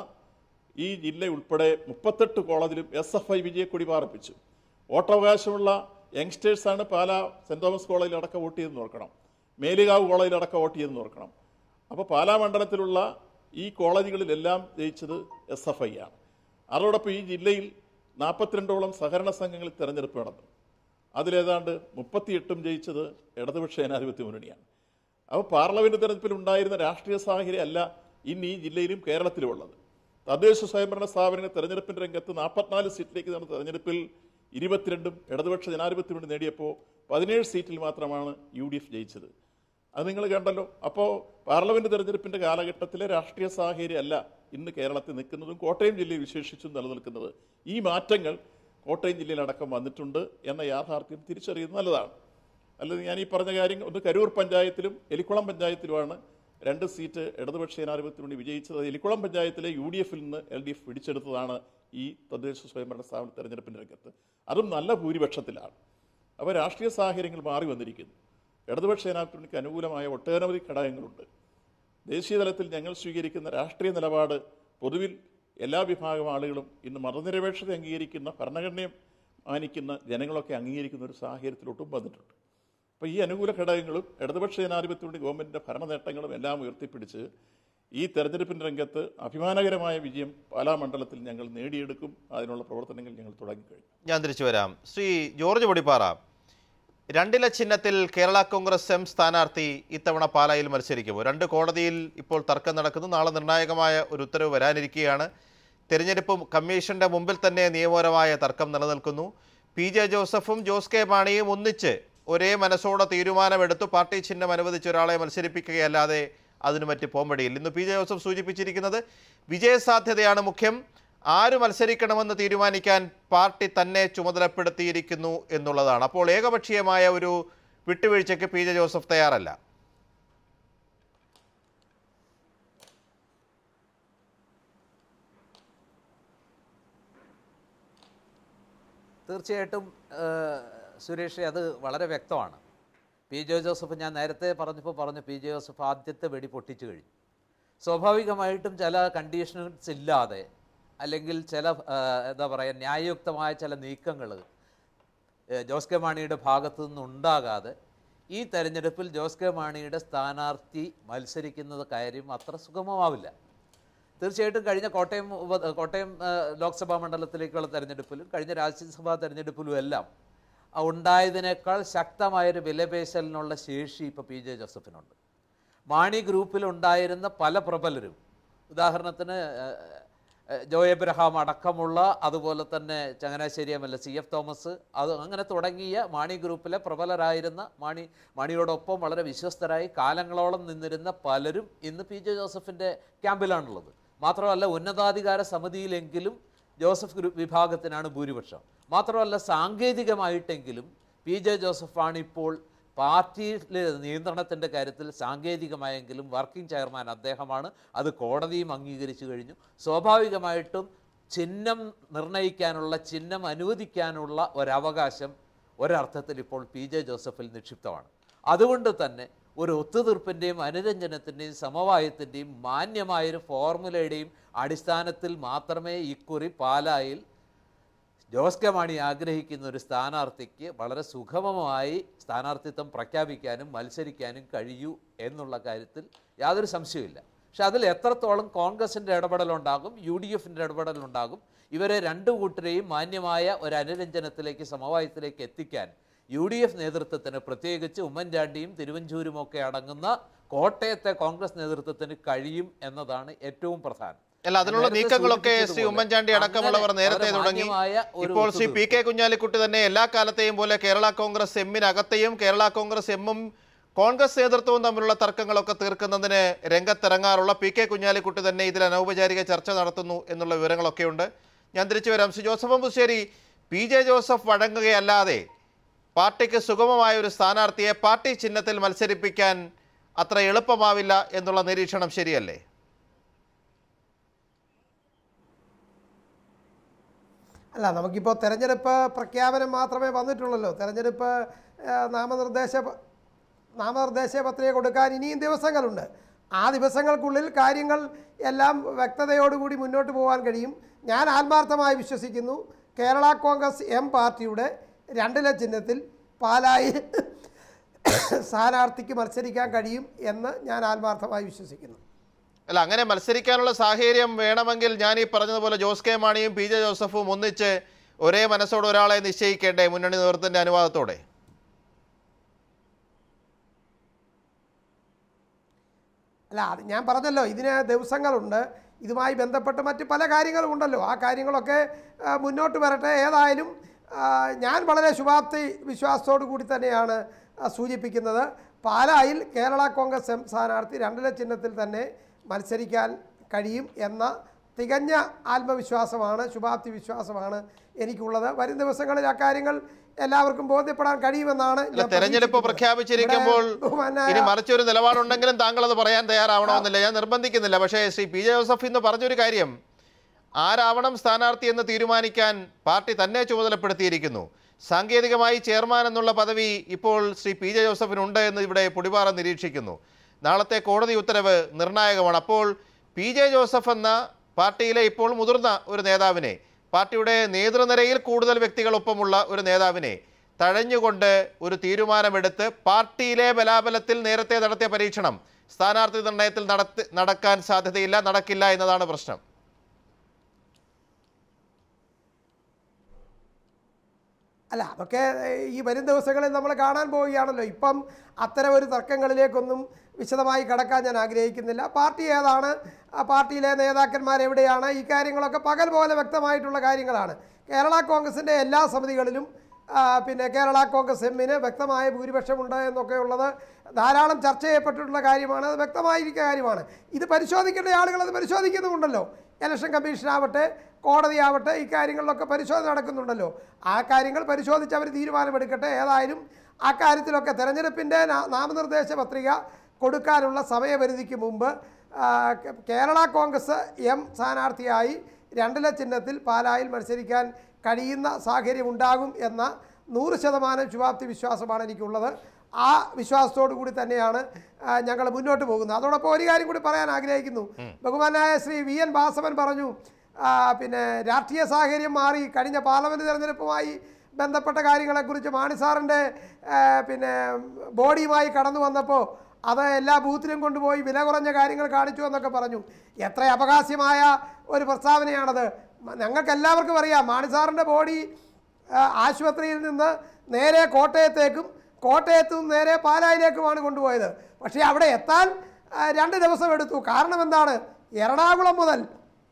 S5: ഈ ജില്ല ഉൾപ്പെടെ മുപ്പത്തെട്ട് കോളേജിലും എസ് എഫ് ഐ വിജയക്കൊടി പാർപ്പിച്ചു വോട്ടവകാശമുള്ള യങ്സ്റ്റേഴ്സാണ് പാലാ സെന്റ് തോമസ് കോളേജിൽ അടക്കം വോട്ട് ചെയ്തെന്ന് ഓർക്കണം മേലുകാവ് കോളേജിൽ അടക്കം വോട്ട് ചെയ്തെന്ന് ഓർക്കണം അപ്പോൾ പാലാ മണ്ഡലത്തിലുള്ള ഈ കോളേജുകളിലെല്ലാം ജയിച്ചത് എസ് എഫ് ഐ ആണ് അതോടൊപ്പം ഈ ജില്ലയിൽ നാൽപ്പത്തിരണ്ടോളം സഹകരണ സംഘങ്ങളിൽ തെരഞ്ഞെടുപ്പ് നടന്നു അതിലേതാണ്ട് മുപ്പത്തിയെട്ടും ജയിച്ചത് ഇടതുപക്ഷ ജനാധിപത്യ മുന്നണിയാണ് അപ്പോൾ പാർലമെന്റ് തെരഞ്ഞെടുപ്പിൽ ഉണ്ടായിരുന്ന രാഷ്ട്രീയ സാഹചര്യം അല്ല ഇന്ന് ഈ ജില്ലയിലും കേരളത്തിലും ഉള്ളത് തദ്ദേശ സ്വയംഭരണ സ്ഥാപനങ്ങൾ തെരഞ്ഞെടുപ്പിന്റെ രംഗത്ത് നാൽപ്പത്തിനാല് സീറ്റിലേക്ക് നടന്ന തെരഞ്ഞെടുപ്പിൽ ഇരുപത്തിരണ്ടും ഇടതുപക്ഷ ജനാധിപത്യ മുന്നണി നേടിയപ്പോൾ പതിനേഴ് സീറ്റിൽ മാത്രമാണ് യു ഡി എഫ് ജയിച്ചത് അത് നിങ്ങൾ കണ്ടല്ലോ അപ്പോൾ പാർലമെന്റ് തെരഞ്ഞെടുപ്പിന്റെ കാലഘട്ടത്തിലെ രാഷ്ട്രീയ സാഹചര്യം അല്ല ഇന്ന് കേരളത്തിൽ നിൽക്കുന്നതും കോട്ടയം ജില്ലയിൽ വിശേഷിച്ചും നിലനിൽക്കുന്നത് ഈ മാറ്റങ്ങൾ കോട്ടയം ജില്ലയിലടക്കം വന്നിട്ടുണ്ട് എന്ന യാഥാർത്ഥ്യം തിരിച്ചറിയുന്നത് നല്ലതാണ് അല്ലാതെ ഞാൻ ഈ പറഞ്ഞ കാര്യം ഒന്ന് കരൂർ പഞ്ചായത്തിലും എലിക്കുളം പഞ്ചായത്തിലുമാണ് രണ്ട് സീറ്റ് ഇടതുപക്ഷ ജനാധിപത്യ മുന്നണി വിജയിച്ചത് എലിക്കുളം പഞ്ചായത്തിലെ യു ഡി എഫിൽ നിന്ന് എൽ ഡി എഫ് പിടിച്ചെടുത്തതാണ് ഈ തദ്ദേശ സ്വയംഭരണ സ്ഥാപന തെരഞ്ഞെടുപ്പിൻ്റെ രംഗത്ത് അതും നല്ല ഭൂരിപക്ഷത്തിലാണ് അപ്പോൾ രാഷ്ട്രീയ സാഹചര്യങ്ങൾ മാറി വന്നിരിക്കുന്നു ഇടതുപക്ഷ ജനാധിപത്യ മുന്നണിക്ക് അനുകൂലമായ ഒട്ടനവധി ഘടകങ്ങളുണ്ട് ദേശീയ തലത്തിൽ ഞങ്ങൾ സ്വീകരിക്കുന്ന രാഷ്ട്രീയ നിലപാട് പൊതുവിൽ എല്ലാ വിഭാഗം ആളുകളും ഇന്ന് മതനിരപേക്ഷത അംഗീകരിക്കുന്ന ഭരണഘടനയും മാനിക്കുന്ന ജനങ്ങളൊക്കെ അംഗീകരിക്കുന്ന ഒരു സാഹചര്യത്തിലോട്ടും വന്നിട്ടുണ്ട് അപ്പോൾ ഈ അനുകൂല ഘടകങ്ങളും ഇടതുപക്ഷ ജനാധിപത്യ മുന്നണി ഗവൺമെൻറ്റിൻ്റെ ഭരണ നേട്ടങ്ങളും എല്ലാം ഉയർത്തിപ്പിടിച്ച് ഈ തെരഞ്ഞെടുപ്പിൻ്റെ രംഗത്ത് അഭിമാനകരമായ വിജയം പാലാ മണ്ഡലത്തിൽ ഞങ്ങൾ നേടിയെടുക്കും അതിനുള്ള പ്രവർത്തനങ്ങൾ ഞങ്ങൾ തുടങ്ങിക്കഴിഞ്ഞു
S3: ഞാൻ തിരിച്ചു വരാം ശ്രീ ജോർജ് പൊടിപ്പാറ രണ്ടില ചിഹ്നത്തിൽ കേരള കോൺഗ്രസ് എം സ്ഥാനാർത്ഥി ഇത്തവണ പാലായിൽ മത്സരിക്കുമോ രണ്ട് കോടതിയിൽ ഇപ്പോൾ തർക്കം നടക്കുന്നു നാളെ നിർണായകമായ ഒരു ഉത്തരവ് വരാനിരിക്കുകയാണ് തെരഞ്ഞെടുപ്പ് കമ്മീഷന്റെ മുമ്പിൽ തന്നെ നിയമപരമായ തർക്കം നിലനിൽക്കുന്നു പി ജെ ജോസഫും ജോസ് കെ മാണിയും ഒന്നിച്ച് ഒരേ മനസ്സോടെ തീരുമാനമെടുത്തു പാർട്ടി ചിഹ്നം അനുവദിച്ച ഒരാളെ മത്സരിപ്പിക്കുകയല്ലാതെ അതിനു മറ്റ് പോംവഴിയിൽ ഇന്ന് പി ജെ ജോസഫ് സൂചിപ്പിച്ചിരിക്കുന്നത് വിജയസാധ്യതയാണ് മുഖ്യം ആര് മത്സരിക്കണമെന്ന് തീരുമാനിക്കാൻ പാർട്ടി തന്നെ ചുമതലപ്പെടുത്തിയിരിക്കുന്നു എന്നുള്ളതാണ് അപ്പോൾ ഏകപക്ഷീയമായ ഒരു വിട്ടുവീഴ്ചയ്ക്ക് പി ജെ ജോസഫ് തയ്യാറല്ല
S7: തീർച്ചയായിട്ടും ഏഹ്, സുരേഷ് അത് വളരെ വ്യക്തമാണ് പി ജെ ജോസഫ് ഞാൻ നേരത്തെ പറഞ്ഞപ്പോൾ പറഞ്ഞു പി ജെ ജോസഫ് ആദ്യത്തെ വെടി പൊട്ടിച്ചു കഴിഞ്ഞു സ്വാഭാവികമായിട്ടും ചില കണ്ടീഷൻസ് ഇല്ലാതെ അല്ലെങ്കിൽ ചില ഏഹ്, എന്താ പറയുക ന്യായയുക്തമായ ചില നീക്കങ്ങൾ ജോസ് കെ മാണിയുടെ ഭാഗത്തു നിന്നുണ്ടാകാതെ ഈ തെരഞ്ഞെടുപ്പിൽ ജോസ് കെ മാണിയുടെ സ്ഥാനാർത്ഥി മത്സരിക്കുന്നത് കാര്യം അത്ര സുഗമമാവില്ല തീർച്ചയായിട്ടും കഴിഞ്ഞ കോട്ടയം ഉപ കോട്ടയം ആ, ലോക്സഭാ മണ്ഡലത്തിലേക്കുള്ള തെരഞ്ഞെടുപ്പിലും കഴിഞ്ഞ രാജ്യസഭാ തെരഞ്ഞെടുപ്പിലും എല്ലാം ആ ഉണ്ടായതിനേക്കാൾ ശക്തമായൊരു വിലപേശലിനുള്ള ശേഷി ഇപ്പോൾ പി ജെ ജോസഫിനുണ്ട് മാണി ഗ്രൂപ്പിലുണ്ടായിരുന്ന പല പ്രബലരും ഉദാഹരണത്തിന് ആ, ആ, ജോ എബ്രഹാം അടക്കമുള്ള അതുപോലെ തന്നെ Changanassery M L A C F Thomas അത് അങ്ങനെ തുടങ്ങിയ മാണി ഗ്രൂപ്പിലെ പ്രബലരായിരുന്ന മാണി മാണിയോടൊപ്പം വളരെ വിശ്വസ്തരായി കാലങ്ങളോളം നിന്നിരുന്ന പലരും ഇന്ന് പി ജെ ജോസഫിൻ്റെ ക്യാമ്പിലാണുള്ളത് മാത്രമല്ല ഉന്നതാധികാര സമിതിയിലെങ്കിലും ജോസഫ് ഗ്രൂപ്പ് വിഭാഗത്തിനാണ് ഭൂരിപക്ഷം മാത്രമല്ല സാങ്കേതികമായിട്ടെങ്കിലും പി ജെ ജോസഫാണ് ഇപ്പോൾ പാർട്ടിയിലെ നിയന്ത്രണത്തിൻ്റെ കാര്യത്തിൽ സാങ്കേതികമായെങ്കിലും വർക്കിംഗ് ചെയർമാൻ അദ്ദേഹമാണ് അത് കോടതിയും അംഗീകരിച്ചു കഴിഞ്ഞു സ്വാഭാവികമായിട്ടും ചിഹ്നം നിർണ്ണയിക്കാനുള്ള ചിഹ്നം അനുവദിക്കാനുള്ള ഒരവകാശം ഒരർത്ഥത്തിൽ ഇപ്പോൾ പി ജെ ജോസഫിൽ നിക്ഷിപ്തമാണ് അതുകൊണ്ട് തന്നെ ഒരു ഒത്തുതീർപ്പിൻ്റെയും അനുരഞ്ജനത്തിൻ്റെയും സമവായത്തിൻ്റെയും മാന്യമായൊരു ഫോർമുലയുടെയും അടിസ്ഥാനത്തിൽ മാത്രമേ ഇക്കുറി പാലായിൽ ജോസ് കെ മാണി ആഗ്രഹിക്കുന്ന ഒരു സ്ഥാനാർത്ഥിക്ക് വളരെ സുഗമമായി സ്ഥാനാർത്ഥിത്വം പ്രഖ്യാപിക്കാനും മത്സരിക്കാനും കഴിയൂ എന്നുള്ള കാര്യത്തിൽ യാതൊരു സംശയവുമില്ല പക്ഷെ അതിൽ എത്രത്തോളം കോൺഗ്രസിൻ്റെ ഇടപെടലുണ്ടാകും യു ഡി എഫിൻ്റെ ഇടപെടലുണ്ടാകും ഇവരെ രണ്ടു കൂട്ടരെയും മാന്യമായ ഒരു അനുരഞ്ജനത്തിലേക്ക് സമവായത്തിലേക്ക് എത്തിക്കാൻ യു ഡി എഫ് നേതൃത്വത്തിന് പ്രത്യേകിച്ച് ഉമ്മൻചാണ്ടിയും തിരുവഞ്ചൂരും ഒക്കെ അടങ്ങുന്ന കോട്ടയത്തെ കോൺഗ്രസ് നേതൃത്വത്തിന് കഴിയും എന്നതാണ് ഏറ്റവും പ്രധാനം
S3: അല്ല അതിനുള്ള
S7: നേരത്തെ
S3: നീക്കങ്ങളൊക്കെ ശ്രീ
S7: സൂചിപ്പിച്ചതുപോലെ
S3: ഉമ്മൻചാണ്ടി അടക്കമുള്ളവർ
S7: അങ്ങനെ
S3: നേരത്തെ
S7: വളരെ
S3: തുടങ്ങി
S7: മാന്യമായ ഒരു
S3: ഇപ്പോൾ ശ്രീ പി കെ
S7: ഒത്തുതീർപ്പ്.
S3: കുഞ്ഞാലിക്കുട്ടി തന്നെ എല്ലാ കാലത്തെയും പോലെ കേരള കോൺഗ്രസ് എമ്മിനകത്തെയും കേരള കോൺഗ്രസ് എമ്മും കോൺഗ്രസ് നേതൃത്വവും തമ്മിലുള്ള തർക്കങ്ങളൊക്കെ തീർക്കുന്നതിന് രംഗത്തിറങ്ങാറുള്ള പി കെ കുഞ്ഞാലിക്കുട്ടി തന്നെ ഇതിൽ അനൗപചാരിക ചർച്ച നടത്തുന്നു എന്നുള്ള വിവരങ്ങളൊക്കെയുണ്ട് ഞാൻ തിരിച്ചു വരാം ശ്രീ ജോസഫ് അമ്പുശ്ശേരി പി ജെ ജോസഫ് വഴങ്ങുകയല്ലാതെ പാർട്ടിക്ക് സുഗമമായ ഒരു സ്ഥാനാർത്ഥിയെ പാർട്ടി ചിഹ്നത്തിൽ മത്സരിപ്പിക്കാൻ അത്ര എളുപ്പമാവില്ല എന്നുള്ള നിരീക്ഷണം ശരിയല്ലേ
S4: അല്ല നമുക്കിപ്പോൾ തെരഞ്ഞെടുപ്പ് പ്രഖ്യാപനം മാത്രമേ വന്നിട്ടുള്ളല്ലോ തെരഞ്ഞെടുപ്പ് ആ, നാമനിർദ്ദേശ പ- നാമനിർദ്ദേശ പത്രിക കൊടുക്കാൻ ഇനിയും ദിവസങ്ങളുണ്ട് ആ ദിവസങ്ങൾക്കുള്ളിൽ കാര്യങ്ങൾ എല്ലാം വ്യക്തതയോടുകൂടി മുന്നോട്ട് പോകാൻ കഴിയും ഞാൻ ആത്മാർത്ഥമായി വിശ്വസിക്കുന്നു കേരള കോൺഗ്രസ് എം പാർട്ടിയുടെ രണ്ടില ചിഹ്നത്തിൽ പാലായിൽ സ്ഥാനാർത്ഥിക്ക് മത്സരിക്കാൻ കഴിയും എന്ന് ഞാൻ ആത്മാർത്ഥമായി വിശ്വസിക്കുന്നു
S3: അല്ല അങ്ങനെ മത്സരിക്കാനുള്ള സാഹചര്യം വേണമെങ്കിൽ ഞാൻ ഈ പറഞ്ഞതുപോലെ ജോസ് കെ മാണിയും പി ജെ ജോസഫും ഒന്നിച്ച് ഒരേ മനസ്സോടെ ഒരാളെ നിശ്ചയിക്കേണ്ടേ മുന്നണി നേതൃത്വത്തിന്റെ അനുവാദത്തോടെ
S4: അല്ല അത് ഞാൻ പറഞ്ഞല്ലോ ഇതിന് ദിവസങ്ങളുണ്ട് ഇതുമായി ബന്ധപ്പെട്ട് മറ്റ് പല കാര്യങ്ങളും ഉണ്ടല്ലോ ആ കാര്യങ്ങളൊക്കെ ആ, മുന്നോട്ട് വരട്ടെ ഏതായാലും ആ, ഞാൻ വളരെ ശുഭാപ്തി വിശ്വാസത്തോടു കൂടി തന്നെയാണ് ആ, സൂചിപ്പിക്കുന്നത് പാലായിൽ കേരള കോൺഗ്രസ് എം സ്ഥാനാർത്ഥി രണ്ടില ചിഹ്നത്തിൽ തന്നെ മത്സരിക്കാൻ കഴിയും എന്ന തികഞ്ഞ ആത്മവിശ്വാസമാണ് ശുഭാപ്തി വിശ്വാസമാണ് എനിക്കുള്ളത് വരും ദിവസങ്ങളിൽ ആ കാര്യങ്ങൾ എല്ലാവർക്കും ബോധ്യപ്പെടാൻ കഴിയുമെന്നാണ്
S3: അല്ല
S4: ഞാൻ
S3: തെരഞ്ഞെടുപ്പ്
S4: പ്രതീക്ഷിക്കുന്നത്.
S3: പ്രഖ്യാപിച്ചിരിക്കുമ്പോൾ
S4: ഇവിടെ ബഹുമാനായ-
S3: ഇനി മറിച്ചൊരു നിലപാടുണ്ടെങ്കിലും താങ്കൾ അത് പറയാൻ തയ്യാറാവണമെന്നില്ല ഞാൻ നിർബന്ധിക്കുന്നില്ല പക്ഷേ ശ്രീ പി ജെ ജോസഫ് ഇന്ന് പറഞ്ഞൊരു കാര്യം ആരാവണം സ്ഥാനാർത്ഥി എന്ന് തീരുമാനിക്കാൻ പാർട്ടി തന്നെ ചുമതലപ്പെടുത്തിയിരിക്കുന്നു സാങ്കേതികമായി ചെയർമാൻ എന്നുള്ള പദവി ഇപ്പോൾ ശ്രീ പി ജെ ജോസഫിനുണ്ട് എന്ന് ഇവിടെ പുടിപാറ നിരീക്ഷിക്കുന്നു നാളത്തെ കോടതി ഉത്തരവ് നിർണായകമാണ് അപ്പോൾ പി ജെ ജോസഫ് എന്ന പാർട്ടിയിലെ ഇപ്പോൾ മുതിർന്ന ഒരു നേതാവിനെ പാർട്ടിയുടെ നേതൃനിരയിൽ കൂടുതൽ വ്യക്തികളൊപ്പമുള്ള ഒരു നേതാവിനെ തഴഞ്ഞുകൊണ്ട് ഒരു തീരുമാനമെടുത്ത് പാർട്ടിയിലെ ബലാബലത്തിൽ നേരത്തെ നടത്തിയ പരീക്ഷണം സ്ഥാനാർത്ഥി നിർണയത്തിൽ നടത്തി നടക്കാൻ സാധ്യതയില്ല നടക്കില്ല എന്നതാണ് പ്രശ്നം
S4: അല്ല അതൊക്കെ ഏഹ്, ഈ വരും ദിവസങ്ങളിൽ നമ്മൾ കാണാൻ പോവുകയാണല്ലോ ഇപ്പം അത്തരം ഒരു തർക്കങ്ങളിലേക്കൊന്നും വിശദമായി കടക്കാൻ ഞാൻ ആഗ്രഹിക്കുന്നില്ല പാർട്ടി ഏതാണ് ആ പാർട്ടിയിലെ നേതാക്കന്മാർ എവിടെയാണ് ഈ കാര്യങ്ങളൊക്കെ പകൽ പോലെ വ്യക്തമായിട്ടുള്ള കാര്യങ്ങളാണ് കേരള കോൺഗ്രസിൻ്റെ എല്ലാ സമിതികളിലും ആ, പിന്നെ കേരള കോൺഗ്രസ് എമ്മിന് വ്യക്തമായ ഭൂരിപക്ഷമുണ്ട് എന്നൊക്കെ ഉള്ളത് ധാരാളം ചർച്ച ചെയ്യപ്പെട്ടിട്ടുള്ള കാര്യമാണ് അത് വ്യക്തമായിരിക്കുന്ന കാര്യമാണ് ഇത് പരിശോധിക്കേണ്ട ആളുകൾ അത് പരിശോധിക്കുന്നുമുണ്ടല്ലോ ഇലക്ഷൻ കമ്മീഷനാവട്ടെ കോടതിയാവട്ടെ ഈ കാര്യങ്ങളിലൊക്കെ പരിശോധന നടക്കുന്നുണ്ടല്ലോ ആ കാര്യങ്ങൾ പരിശോധിച്ച് അവർ തീരുമാനമെടുക്കട്ടെ ഏതായാലും ആ കാര്യത്തിലൊക്കെ തെരഞ്ഞെടുപ്പിൻ്റെ നാ- നാമനിർദ്ദേശ പത്രിക കൊടുക്കാനുള്ള സമയപരിധിക്ക് മുമ്പ് ആ, കേ- കേരള കോൺഗ്രസ് എം സ്ഥാനാർത്ഥിയായി രണ്ടില ചിഹ്നത്തിൽ പാലായിൽ മത്സരിക്കാൻ കഴിയുന്ന സാഹചര്യം ഉണ്ടാകും എന്ന നൂറ് ശതമാനം ശുഭാപ്തി വിശ്വാസമാണ് എനിക്കുള്ളത് ആ വിശ്വാസത്തോടു കൂടി തന്നെയാണ് ഞങ്ങൾ മുന്നോട്ട് പോകുന്നത് അതോടൊപ്പം ഒരു കാര്യം കൂടി പറയാൻ ആഗ്രഹിക്കുന്നു ബഹുമാനായ ശ്രീ വി എൻ വാസവൻ പറഞ്ഞു ആ, പിന്നെ രാഷ്ട്രീയ സാഹചര്യം മാറി കഴിഞ്ഞ പാർലമെൻറ്റ് തെരഞ്ഞെടുപ്പുമായി ബന്ധപ്പെട്ട കാര്യങ്ങളെക്കുറിച്ച് മാണി സാറിൻ്റെ ആ, പിന്നെ ബോഡിയുമായി കടന്നു വന്നപ്പോൾ അത് എല്ലാ ബൂത്തിലും കൊണ്ടുപോയി വില കുറഞ്ഞ കാര്യങ്ങൾ കാണിച്ചു എന്നൊക്കെ പറഞ്ഞു എത്ര അപഹാസ്യമായ ഒരു പ്രസ്താവനയാണത് മ- ഞങ്ങൾക്ക് എല്ലാവർക്കും അറിയാം മാണി സാറിൻ്റെ ബോഡി ആ, ആശുപത്രിയിൽ നിന്ന് നേരെ കോട്ടയത്തേക്കും കോട്ടയത്തു നിന്ന് നേരെ പാലായിലേക്കുമാണ് കൊണ്ടുപോയത് പക്ഷേ അവിടെ എത്താൻ ആ, രണ്ട് ദിവസം എടുത്തു കാരണം എന്താണ് എറണാകുളം മുതൽ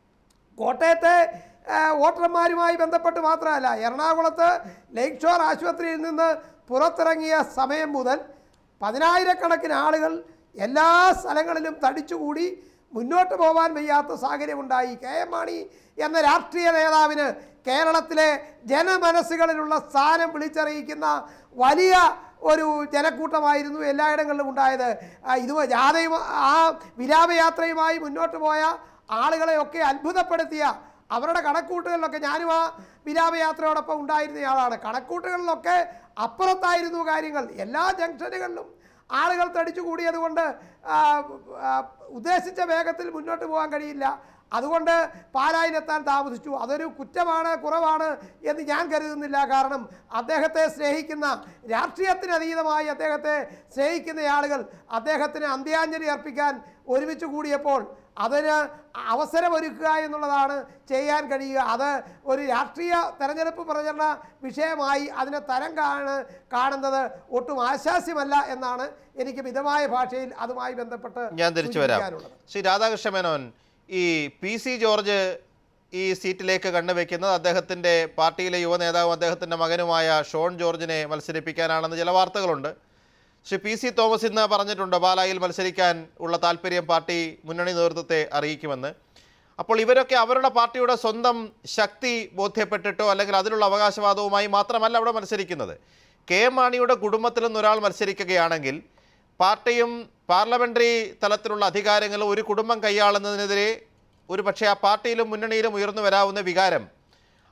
S4: കോട്ടയത്തെ ആ, വോട്ടർമാരുമായി ബന്ധപ്പെട്ട് മാത്രമല്ല എറണാകുളത്ത് ലേക്ക് ഷോർ ആശുപത്രിയിൽ നിന്ന് പുറത്തിറങ്ങിയ സമയം മുതൽ പതിനായിരക്കണക്കിന് ആളുകൾ എല്ലാ സ്ഥലങ്ങളിലും തടിച്ചുകൂടി മുന്നോട്ട് പോകാൻ വയ്യാത്ത സാഹചര്യമുണ്ടായി കെ എം മാണി എന്ന രാഷ്ട്രീയ നേതാവിന് കേരളത്തിലെ ജനമനസ്സുകളിലുള്ള സ്ഥാനം വിളിച്ചറിയിക്കുന്ന വലിയ ഒരു ജനക്കൂട്ടമായിരുന്നു എല്ലായിടങ്ങളിലും ഉണ്ടായത് ആ, ഇത് ജാഥയും ആ വിലാപയാത്രയുമായി മുന്നോട്ട് പോയ ആളുകളെയൊക്കെ അത്ഭുതപ്പെടുത്തിയ അവരുടെ കണക്കൂട്ടുകളിലൊക്കെ ഞാനും ആ വിലാപയാത്രയോടൊപ്പം ഉണ്ടായിരുന്നയാളാണ് കണക്കൂട്ടുകളിലൊക്കെ അപ്പുറത്തായിരുന്നു കാര്യങ്ങൾ എല്ലാ ജംഗ്ഷനുകളിലും ആളുകൾ തടിച്ചു കൂടിയത് കൊണ്ട് ആ, ആ, ഉദ്ദേശിച്ച വേഗത്തിൽ മുന്നോട്ട് പോകാൻ കഴിയില്ല അതുകൊണ്ട് പാലായിലെത്താൻ താമസിച്ചു അതൊരു കുറ്റമാണ് കുറവാണ് എന്ന് ഞാൻ കരുതുന്നില്ല കാരണം അദ്ദേഹത്തെ സ്നേഹിക്കുന്ന രാഷ്ട്രീയത്തിന് അതീതമായി അദ്ദേഹത്തെ സ്നേഹിക്കുന്ന ആളുകൾ അദ്ദേഹത്തിന് അന്ത്യാഞ്ജലി അർപ്പിക്കാൻ ഒരുമിച്ച് കൂടിയപ്പോൾ അതിന് അവസരമൊരുക്കുക എന്നുള്ളതാണ് ചെയ്യാൻ കഴിയുക അത് ഒരു രാഷ്ട്രീയ തെരഞ്ഞെടുപ്പ് പ്രചരണ വിഷയമായി അതിനെ തരം കാണ് കാണുന്നത് ഒട്ടും ആശാസ്യമല്ല എന്നാണ് എനിക്ക് മിതമായ ഭാഷയിൽ അതുമായി ബന്ധപ്പെട്ട്
S3: ഞാൻ തിരിച്ചു വരാം
S4: സൂചിപ്പിക്കാനുള്ളത്.
S3: ശ്രീ രാധാകൃഷ്ണ മേനോൻ ഈ പി സി ജോർജ് ഈ സീറ്റിലേക്ക് കണ്ണുവെക്കുന്നത് അദ്ദേഹത്തിൻ്റെ പാർട്ടിയിലെ യുവ നേതാവും അദ്ദേഹത്തിൻ്റെ മകനുമായ ഷോൺ ജോർജിനെ മത്സരിപ്പിക്കാനാണെന്ന് ചില വാർത്തകളുണ്ട് ശ്രീ പി സി തോമസ് ഇന്ന് പറഞ്ഞിട്ടുണ്ട് പാലായിൽ മത്സരിക്കാൻ ഉള്ള താല്പര്യം പാർട്ടി മുന്നണി നേതൃത്വത്തെ അറിയിക്കുമെന്ന് അപ്പോൾ ഇവരൊക്കെ അവരുടെ പാർട്ടിയുടെ സ്വന്തം ശക്തി ബോധ്യപ്പെട്ടിട്ടോ അല്ലെങ്കിൽ അതിലുള്ള അവകാശവാദവുമായി മാത്രമല്ല അവിടെ മത്സരിക്കുന്നത് കെ എം മാണിയുടെ കുടുംബത്തിൽ നിന്ന് ഒരാൾ മത്സരിക്കുകയാണെങ്കിൽ പാർട്ടിയും പാർലമെൻ്ററി തലത്തിലുള്ള അധികാരങ്ങളും ഒരു കുടുംബം കൈയാളുന്നതിനെതിരെ ഒരു പക്ഷേ ആ പാർട്ടിയിലും മുന്നണിയിലും ഉയർന്നു വരാവുന്ന വികാരം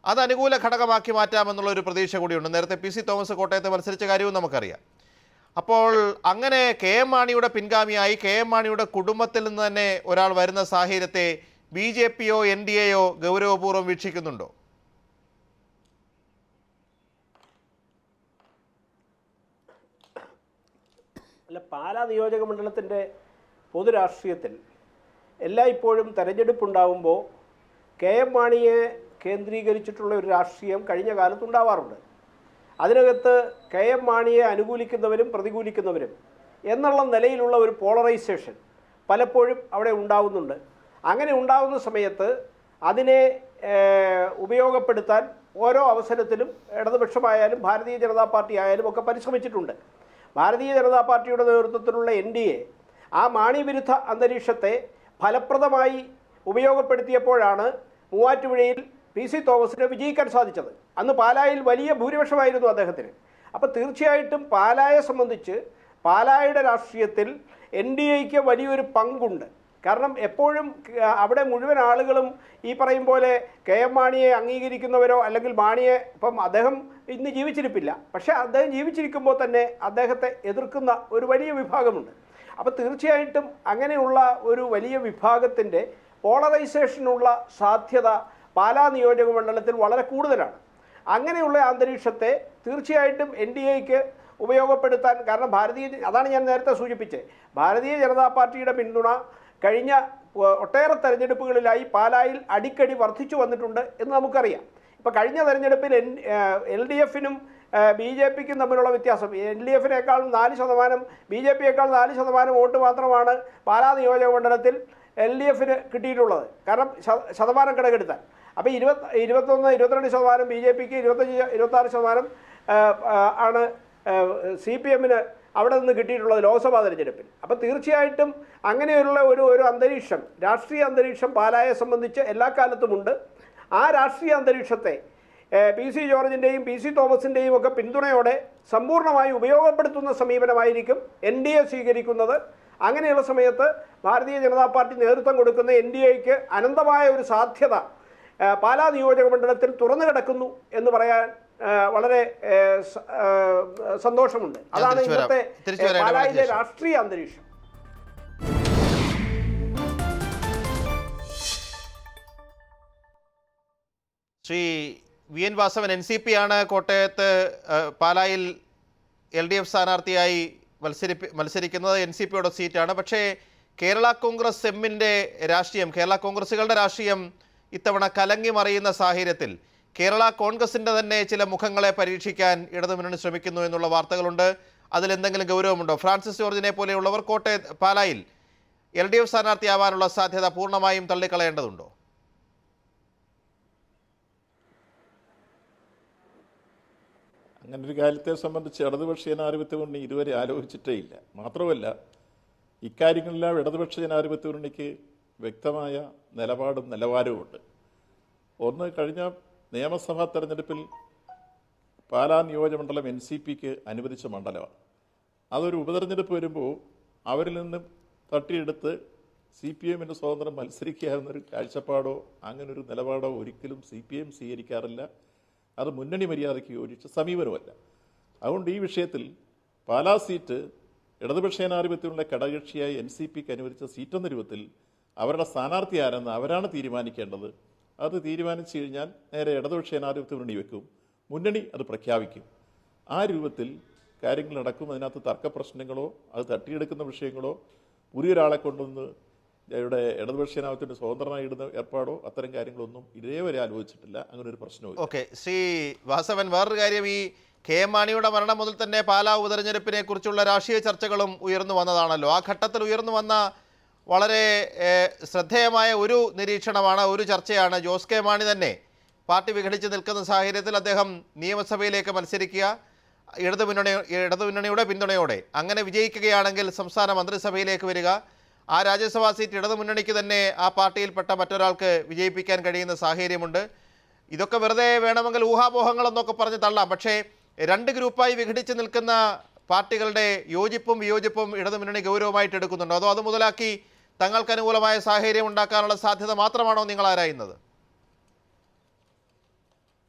S3: അത് അനുകൂല ഘടകമാക്കി മാറ്റാമെന്നുള്ള ഒരു പ്രതീക്ഷ കൂടിയുണ്ട് നേരത്തെ പി സി തോമസ് കോട്ടയത്ത് മത്സരിച്ച കാര്യവും നമുക്കറിയാം അപ്പോൾ അങ്ങനെ കെ എം മാണിയുടെ പിൻഗാമിയായി കെ എം മാണിയുടെ കുടുംബത്തിൽ നിന്ന് തന്നെ ഒരാൾ വരുന്ന സാഹചര്യത്തെ ബി ജെ പിയോ എൻ ഡി എയോ ഗൗരവപൂർവ്വം വീക്ഷിക്കുന്നുണ്ടോ
S6: അല്ല പാലാ നിയോജക മണ്ഡലത്തിൻ്റെ പൊതുരാഷ്ട്രീയത്തിൽ എല്ലായ്പ്പോഴും തെരഞ്ഞെടുപ്പുണ്ടാവുമ്പോൾ കെ എം മാണിയെ കേന്ദ്രീകരിച്ചിട്ടുള്ള ഒരു രാഷ്ട്രീയം കഴിഞ്ഞ കാലത്ത് ഉണ്ടാവാറുണ്ട് അതിനകത്ത് കെ എം മാണിയെ അനുകൂലിക്കുന്നവരും പ്രതികൂലിക്കുന്നവരും എന്നുള്ള നിലയിലുള്ള ഒരു പോളറൈസേഷൻ പലപ്പോഴും അവിടെ ഉണ്ടാവുന്നുണ്ട് അങ്ങനെ ഉണ്ടാവുന്ന സമയത്ത് അതിനെ ഏഹ്, ഉപയോഗപ്പെടുത്താൻ ഓരോ അവസരത്തിലും ഇടതുപക്ഷമായാലും ഭാരതീയ ജനതാ പാർട്ടി ആയാലും ഒക്കെ പരിശ്രമിച്ചിട്ടുണ്ട് ഭാരതീയ ജനതാ പാർട്ടിയുടെ നേതൃത്വത്തിലുള്ള എൻ ഡി എ ആ മാണി വിരുദ്ധ അന്തരീക്ഷത്തെ ഫലപ്രദമായി ഉപയോഗപ്പെടുത്തിയപ്പോഴാണ് മൂവാറ്റുപുഴയിൽ പി സി തോമസിന് വിജയിക്കാൻ സാധിച്ചത് അന്ന് പാലായിൽ വലിയ ഭൂരിപക്ഷമായിരുന്നു അദ്ദേഹത്തിന് അപ്പോൾ തീർച്ചയായിട്ടും പാലായെ സംബന്ധിച്ച് പാലായുടെ രാഷ്ട്രീയത്തിൽ എൻ ഡി എക്ക് വലിയൊരു പങ്കുണ്ട് കാരണം എപ്പോഴും ക- അവിടെ മുഴുവൻ ആളുകളും ഈ പറയും പോലെ കെ എം മാണിയെ അംഗീകരിക്കുന്നവരോ അല്ലെങ്കിൽ മാണിയെ ഇപ്പം അദ്ദേഹം ഇന്ന് ജീവിച്ചിരിപ്പില്ല പക്ഷേ അദ്ദേഹം ജീവിച്ചിരിക്കുമ്പോൾ തന്നെ അദ്ദേഹത്തെ എതിർക്കുന്ന ഒരു വലിയ വിഭാഗമുണ്ട് അപ്പോൾ തീർച്ചയായിട്ടും അങ്ങനെയുള്ള ഒരു വലിയ വിഭാഗത്തിൻ്റെ പോളറൈസേഷനുള്ള സാധ്യത പാലാ നിയോജക മണ്ഡലത്തിൽ വളരെ കൂടുതലാണ് അങ്ങനെയുള്ള അന്തരീക്ഷത്തെ തീർച്ചയായിട്ടും എൻ ഡി എക്ക് ഉപയോഗപ്പെടുത്താൻ കാരണം ഭാരതീയ അതാണ് ഞാൻ നേരത്തെ സൂചിപ്പിച്ചത് ഭാരതീയ ജനതാ പാർട്ടിയുടെ പിന്തുണ കഴിഞ്ഞ ഒ- ഒട്ടേറെ തെരഞ്ഞെടുപ്പുകളിലായി പാലായിൽ അടിക്കടി വർദ്ധിച്ചു വന്നിട്ടുണ്ട് എന്ന് നമുക്കറിയാം ഇപ്പോൾ കഴിഞ്ഞ തെരഞ്ഞെടുപ്പിൽ എൻ എൽ ഡി എഫിനും ബി ജെ പിക്കും തമ്മിലുള്ള വ്യത്യാസം എൽ ഡി എഫിനേക്കാൾ നാല് ശതമാനം ബി ജെ പിയേക്കാൾ നാല് ശതമാനം വോട്ട് മാത്രമാണ് പാലാ നിയോജക മണ്ഡലത്തിൽ എൽ ഡി എഫിന് കിട്ടിയിട്ടുള്ളത് കാരണം ശ- ശതമാനം കണക്കെടുത്താൽ അപ്പോൾ ഇരുപത്തി ഇരുപത്തൊന്ന് ഇരുപത്തിരണ്ട് ശതമാനം ബി ജെ പിക്ക് ഇരുപത്തഞ്ച് ഇരുപത്താറ് ശതമാനം ആ, ആ, ആണ് സി പി എമ്മിന് അവിടെ നിന്ന് കിട്ടിയിട്ടുള്ളത് ലോക്സഭാ തെരഞ്ഞെടുപ്പിൽ അപ്പോൾ തീർച്ചയായിട്ടും അങ്ങനെയുള്ള ഒരു ഒരു അന്തരീക്ഷം രാഷ്ട്രീയ അന്തരീക്ഷം പാലായെ സംബന്ധിച്ച് എല്ലാ കാലത്തുമുണ്ട് ആ രാഷ്ട്രീയ അന്തരീക്ഷത്തെ ഏഹ്, പി സി ജോർജിൻ്റെയും പി സി തോമസിൻ്റെയും ഒക്കെ പിന്തുണയോടെ സമ്പൂർണ്ണമായി ഉപയോഗപ്പെടുത്തുന്ന സമീപനമായിരിക്കും എൻ ഡി എ സ്വീകരിക്കുന്നത് അങ്ങനെയുള്ള സമയത്ത് ഭാരതീയ ജനതാ പാർട്ടി നേതൃത്വം കൊടുക്കുന്ന എൻ ഡി എക്ക് അനന്തമായ ഒരു സാധ്യത ഏഹ്, പാലാ നിയോജക മണ്ഡലത്തിൽ തുറന്നു കിടക്കുന്നു എന്ന് പറയാൻ ഏഹ്, വളരെ ഏഹ്, സ- ഏഹ്, സന്തോഷമുണ്ട് അതാണ്
S3: തിരിച്ചു വരാം.
S6: ഇന്നത്തെ
S3: തിരിച്ചു വരാം,
S6: ഏഹ്, പാലായിലെ
S3: ഇടവേളയ്ക്ക് ശേഷം.
S6: രാഷ്ട്രീയ അന്തരീക്ഷം
S3: Shri V N Vasavan N C P ആണ് കോട്ടയത്ത് ആ, പാലായിൽ എൽ ഡി എഫ് സ്ഥാനാർത്ഥിയായി മത്സരിപ്പി മത്സരിക്കുന്നത് എൻ സി പിയുടെ സീറ്റാണ് പക്ഷേ കേരള കോൺഗ്രസ് എമ്മിൻ്റെ രാഷ്ട്രീയം കേരള കോൺഗ്രസുകളുടെ രാഷ്ട്രീയം ഇത്തവണ കലങ്ങി മറിയുന്ന സാഹചര്യത്തിൽ കേരള കോൺഗ്രസിൻ്റെ തന്നെ ചില മുഖങ്ങളെ പരീക്ഷിക്കാൻ ഇടതുമുന്നണി ശ്രമിക്കുന്നു എന്നുള്ള വാർത്തകളുണ്ട് അതിലെന്തെങ്കിലും ഗൗരവമുണ്ടോ ഫ്രാൻസിസ് ജോർജിനെ പോലെയുള്ളവർ കോട്ടയ പാലായിൽ എൽ ഡി എഫ് സ്ഥാനാർത്ഥിയാവാനുള്ള സാധ്യത പൂർണ്ണമായും തള്ളിക്കളയേണ്ടതുണ്ടോ
S5: അങ്ങനെ ഒരു കാര്യത്തെ സംബന്ധിച്ച് ഇടതുപക്ഷ ജനാധിപത്യ മുന്നണി ഇതുവരെ ആലോചിച്ചിട്ടേ ഇല്ല മാത്രമല്ല ഇക്കാര്യങ്ങളെല്ലാം ഇടതുപക്ഷ ജനാധിപത്യ മുന്നണിക്ക് വ്യക്തമായ നിലപാടും നിലവാരവുമുണ്ട് ഒന്ന് കഴിഞ്ഞ നിയമസഭാ തെരഞ്ഞെടുപ്പിൽ പാലാ നിയോജകമണ്ഡലം എൻ സി പിക്ക് അനുവദിച്ച മണ്ഡലമാണ് അതൊരു ഉപതെരഞ്ഞെടുപ്പ് വരുമ്പോൾ അവരിൽ നിന്നും തട്ടിയെടുത്ത് സി പി എമ്മിന് സ്വതന്ത്രം മത്സരിക്കുക എന്നൊരു കാഴ്ചപ്പാടോ അങ്ങനൊരു നിലപാടോ ഒരിക്കലും സി പി എം സ്വീകരിക്കാറില്ല അത് മുന്നണി മര്യാദയ്ക്ക് യോജിച്ച സമീപനമല്ല അതുകൊണ്ട് ഈ വിഷയത്തിൽ പാലാ സീറ്റ് ഇടതുപക്ഷ ജനാധിപത്യമുള്ള ഘടകകക്ഷിയായി എൻ സി പിക്ക് അനുവദിച്ച സീറ്റെന്ന രൂപത്തിൽ അവരുടെ സ്ഥാനാർത്ഥി ആരെന്ന് അവരാണ് തീരുമാനിക്കേണ്ടത് അത് തീരുമാനിച്ചു കഴിഞ്ഞാൽ നേരെ ഇടതുപക്ഷ ജനാധിപത്യ മുന്നണി വെക്കും മുന്നണി അത് പ്രഖ്യാപിക്കും ആ രൂപത്തിൽ കാര്യങ്ങൾ നടക്കും അതിനകത്ത് തർക്ക പ്രശ്നങ്ങളോ അത് തട്ടിയെടുക്കുന്ന വിഷയങ്ങളോ പുതിയൊരാളെ കൊണ്ടുവന്ന് ഇവിടെ ഇടതുപക്ഷ ജനാധിപത്യത്തിന് സ്വതന്ത്രമായി ഇടുന്ന ഏർപ്പാടോ അത്തരം കാര്യങ്ങളൊന്നും ഇതേവരെ ആലോചിച്ചിട്ടില്ല അങ്ങനെ ഒരു പ്രശ്നവും
S3: ഓക്കെ ശ്രീ വാസവൻ വേറൊരു കാര്യം ഈ കെ എം മാണിയുടെ മരണം മുതൽ തന്നെ പാലാ ഉപതെരഞ്ഞെടുപ്പിനെ കുറിച്ചുള്ള രാഷ്ട്രീയ ചർച്ചകളും ഉയർന്നു വന്നതാണല്ലോ ആ ഘട്ടത്തിൽ ഉയർന്നു വന്ന വളരെ ഏഹ്, ശ്രദ്ധേയമായ ഒരു നിരീക്ഷണമാണ് ഒരു ചർച്ചയാണ് ജോസ് കെ മാണി തന്നെ പാർട്ടി വിഘടിച്ച് നിൽക്കുന്ന സാഹചര്യത്തിൽ അദ്ദേഹം നിയമസഭയിലേക്ക് മത്സരിക്കുക ഇടതുമുന്നണി ഇടതുമുന്നണിയുടെ പിന്തുണയോടെ അങ്ങനെ വിജയിക്കുകയാണെങ്കിൽ സംസ്ഥാന മന്ത്രിസഭയിലേക്ക് വരിക ആ രാജ്യസഭാ സീറ്റ് ഇടതുമുന്നണിക്ക് തന്നെ ആ പാർട്ടിയിൽപ്പെട്ട മറ്റൊരാൾക്ക് വിജയിപ്പിക്കാൻ കഴിയുന്ന സാഹചര്യമുണ്ട് ഇതൊക്കെ വെറുതെ വേണമെങ്കിൽ ഊഹാപോഹങ്ങളെന്നൊക്കെ പറഞ്ഞ് തള്ളാം പക്ഷേ രണ്ട് ഗ്രൂപ്പായി വിഘടിച്ച് നിൽക്കുന്ന പാർട്ടികളുടെ യോജിപ്പും വിയോജിപ്പും ഇടതുമുന്നണി ഗൗരവമായിട്ട് എടുക്കുന്നുണ്ടോ അതോ അത് മുതലാക്കി തങ്ങൾക്ക് അനുകൂലമായ സാഹചര്യം ഉണ്ടാക്കാനുള്ള സാധ്യത മാത്രമാണോ നിങ്ങൾ ആരായുന്നത്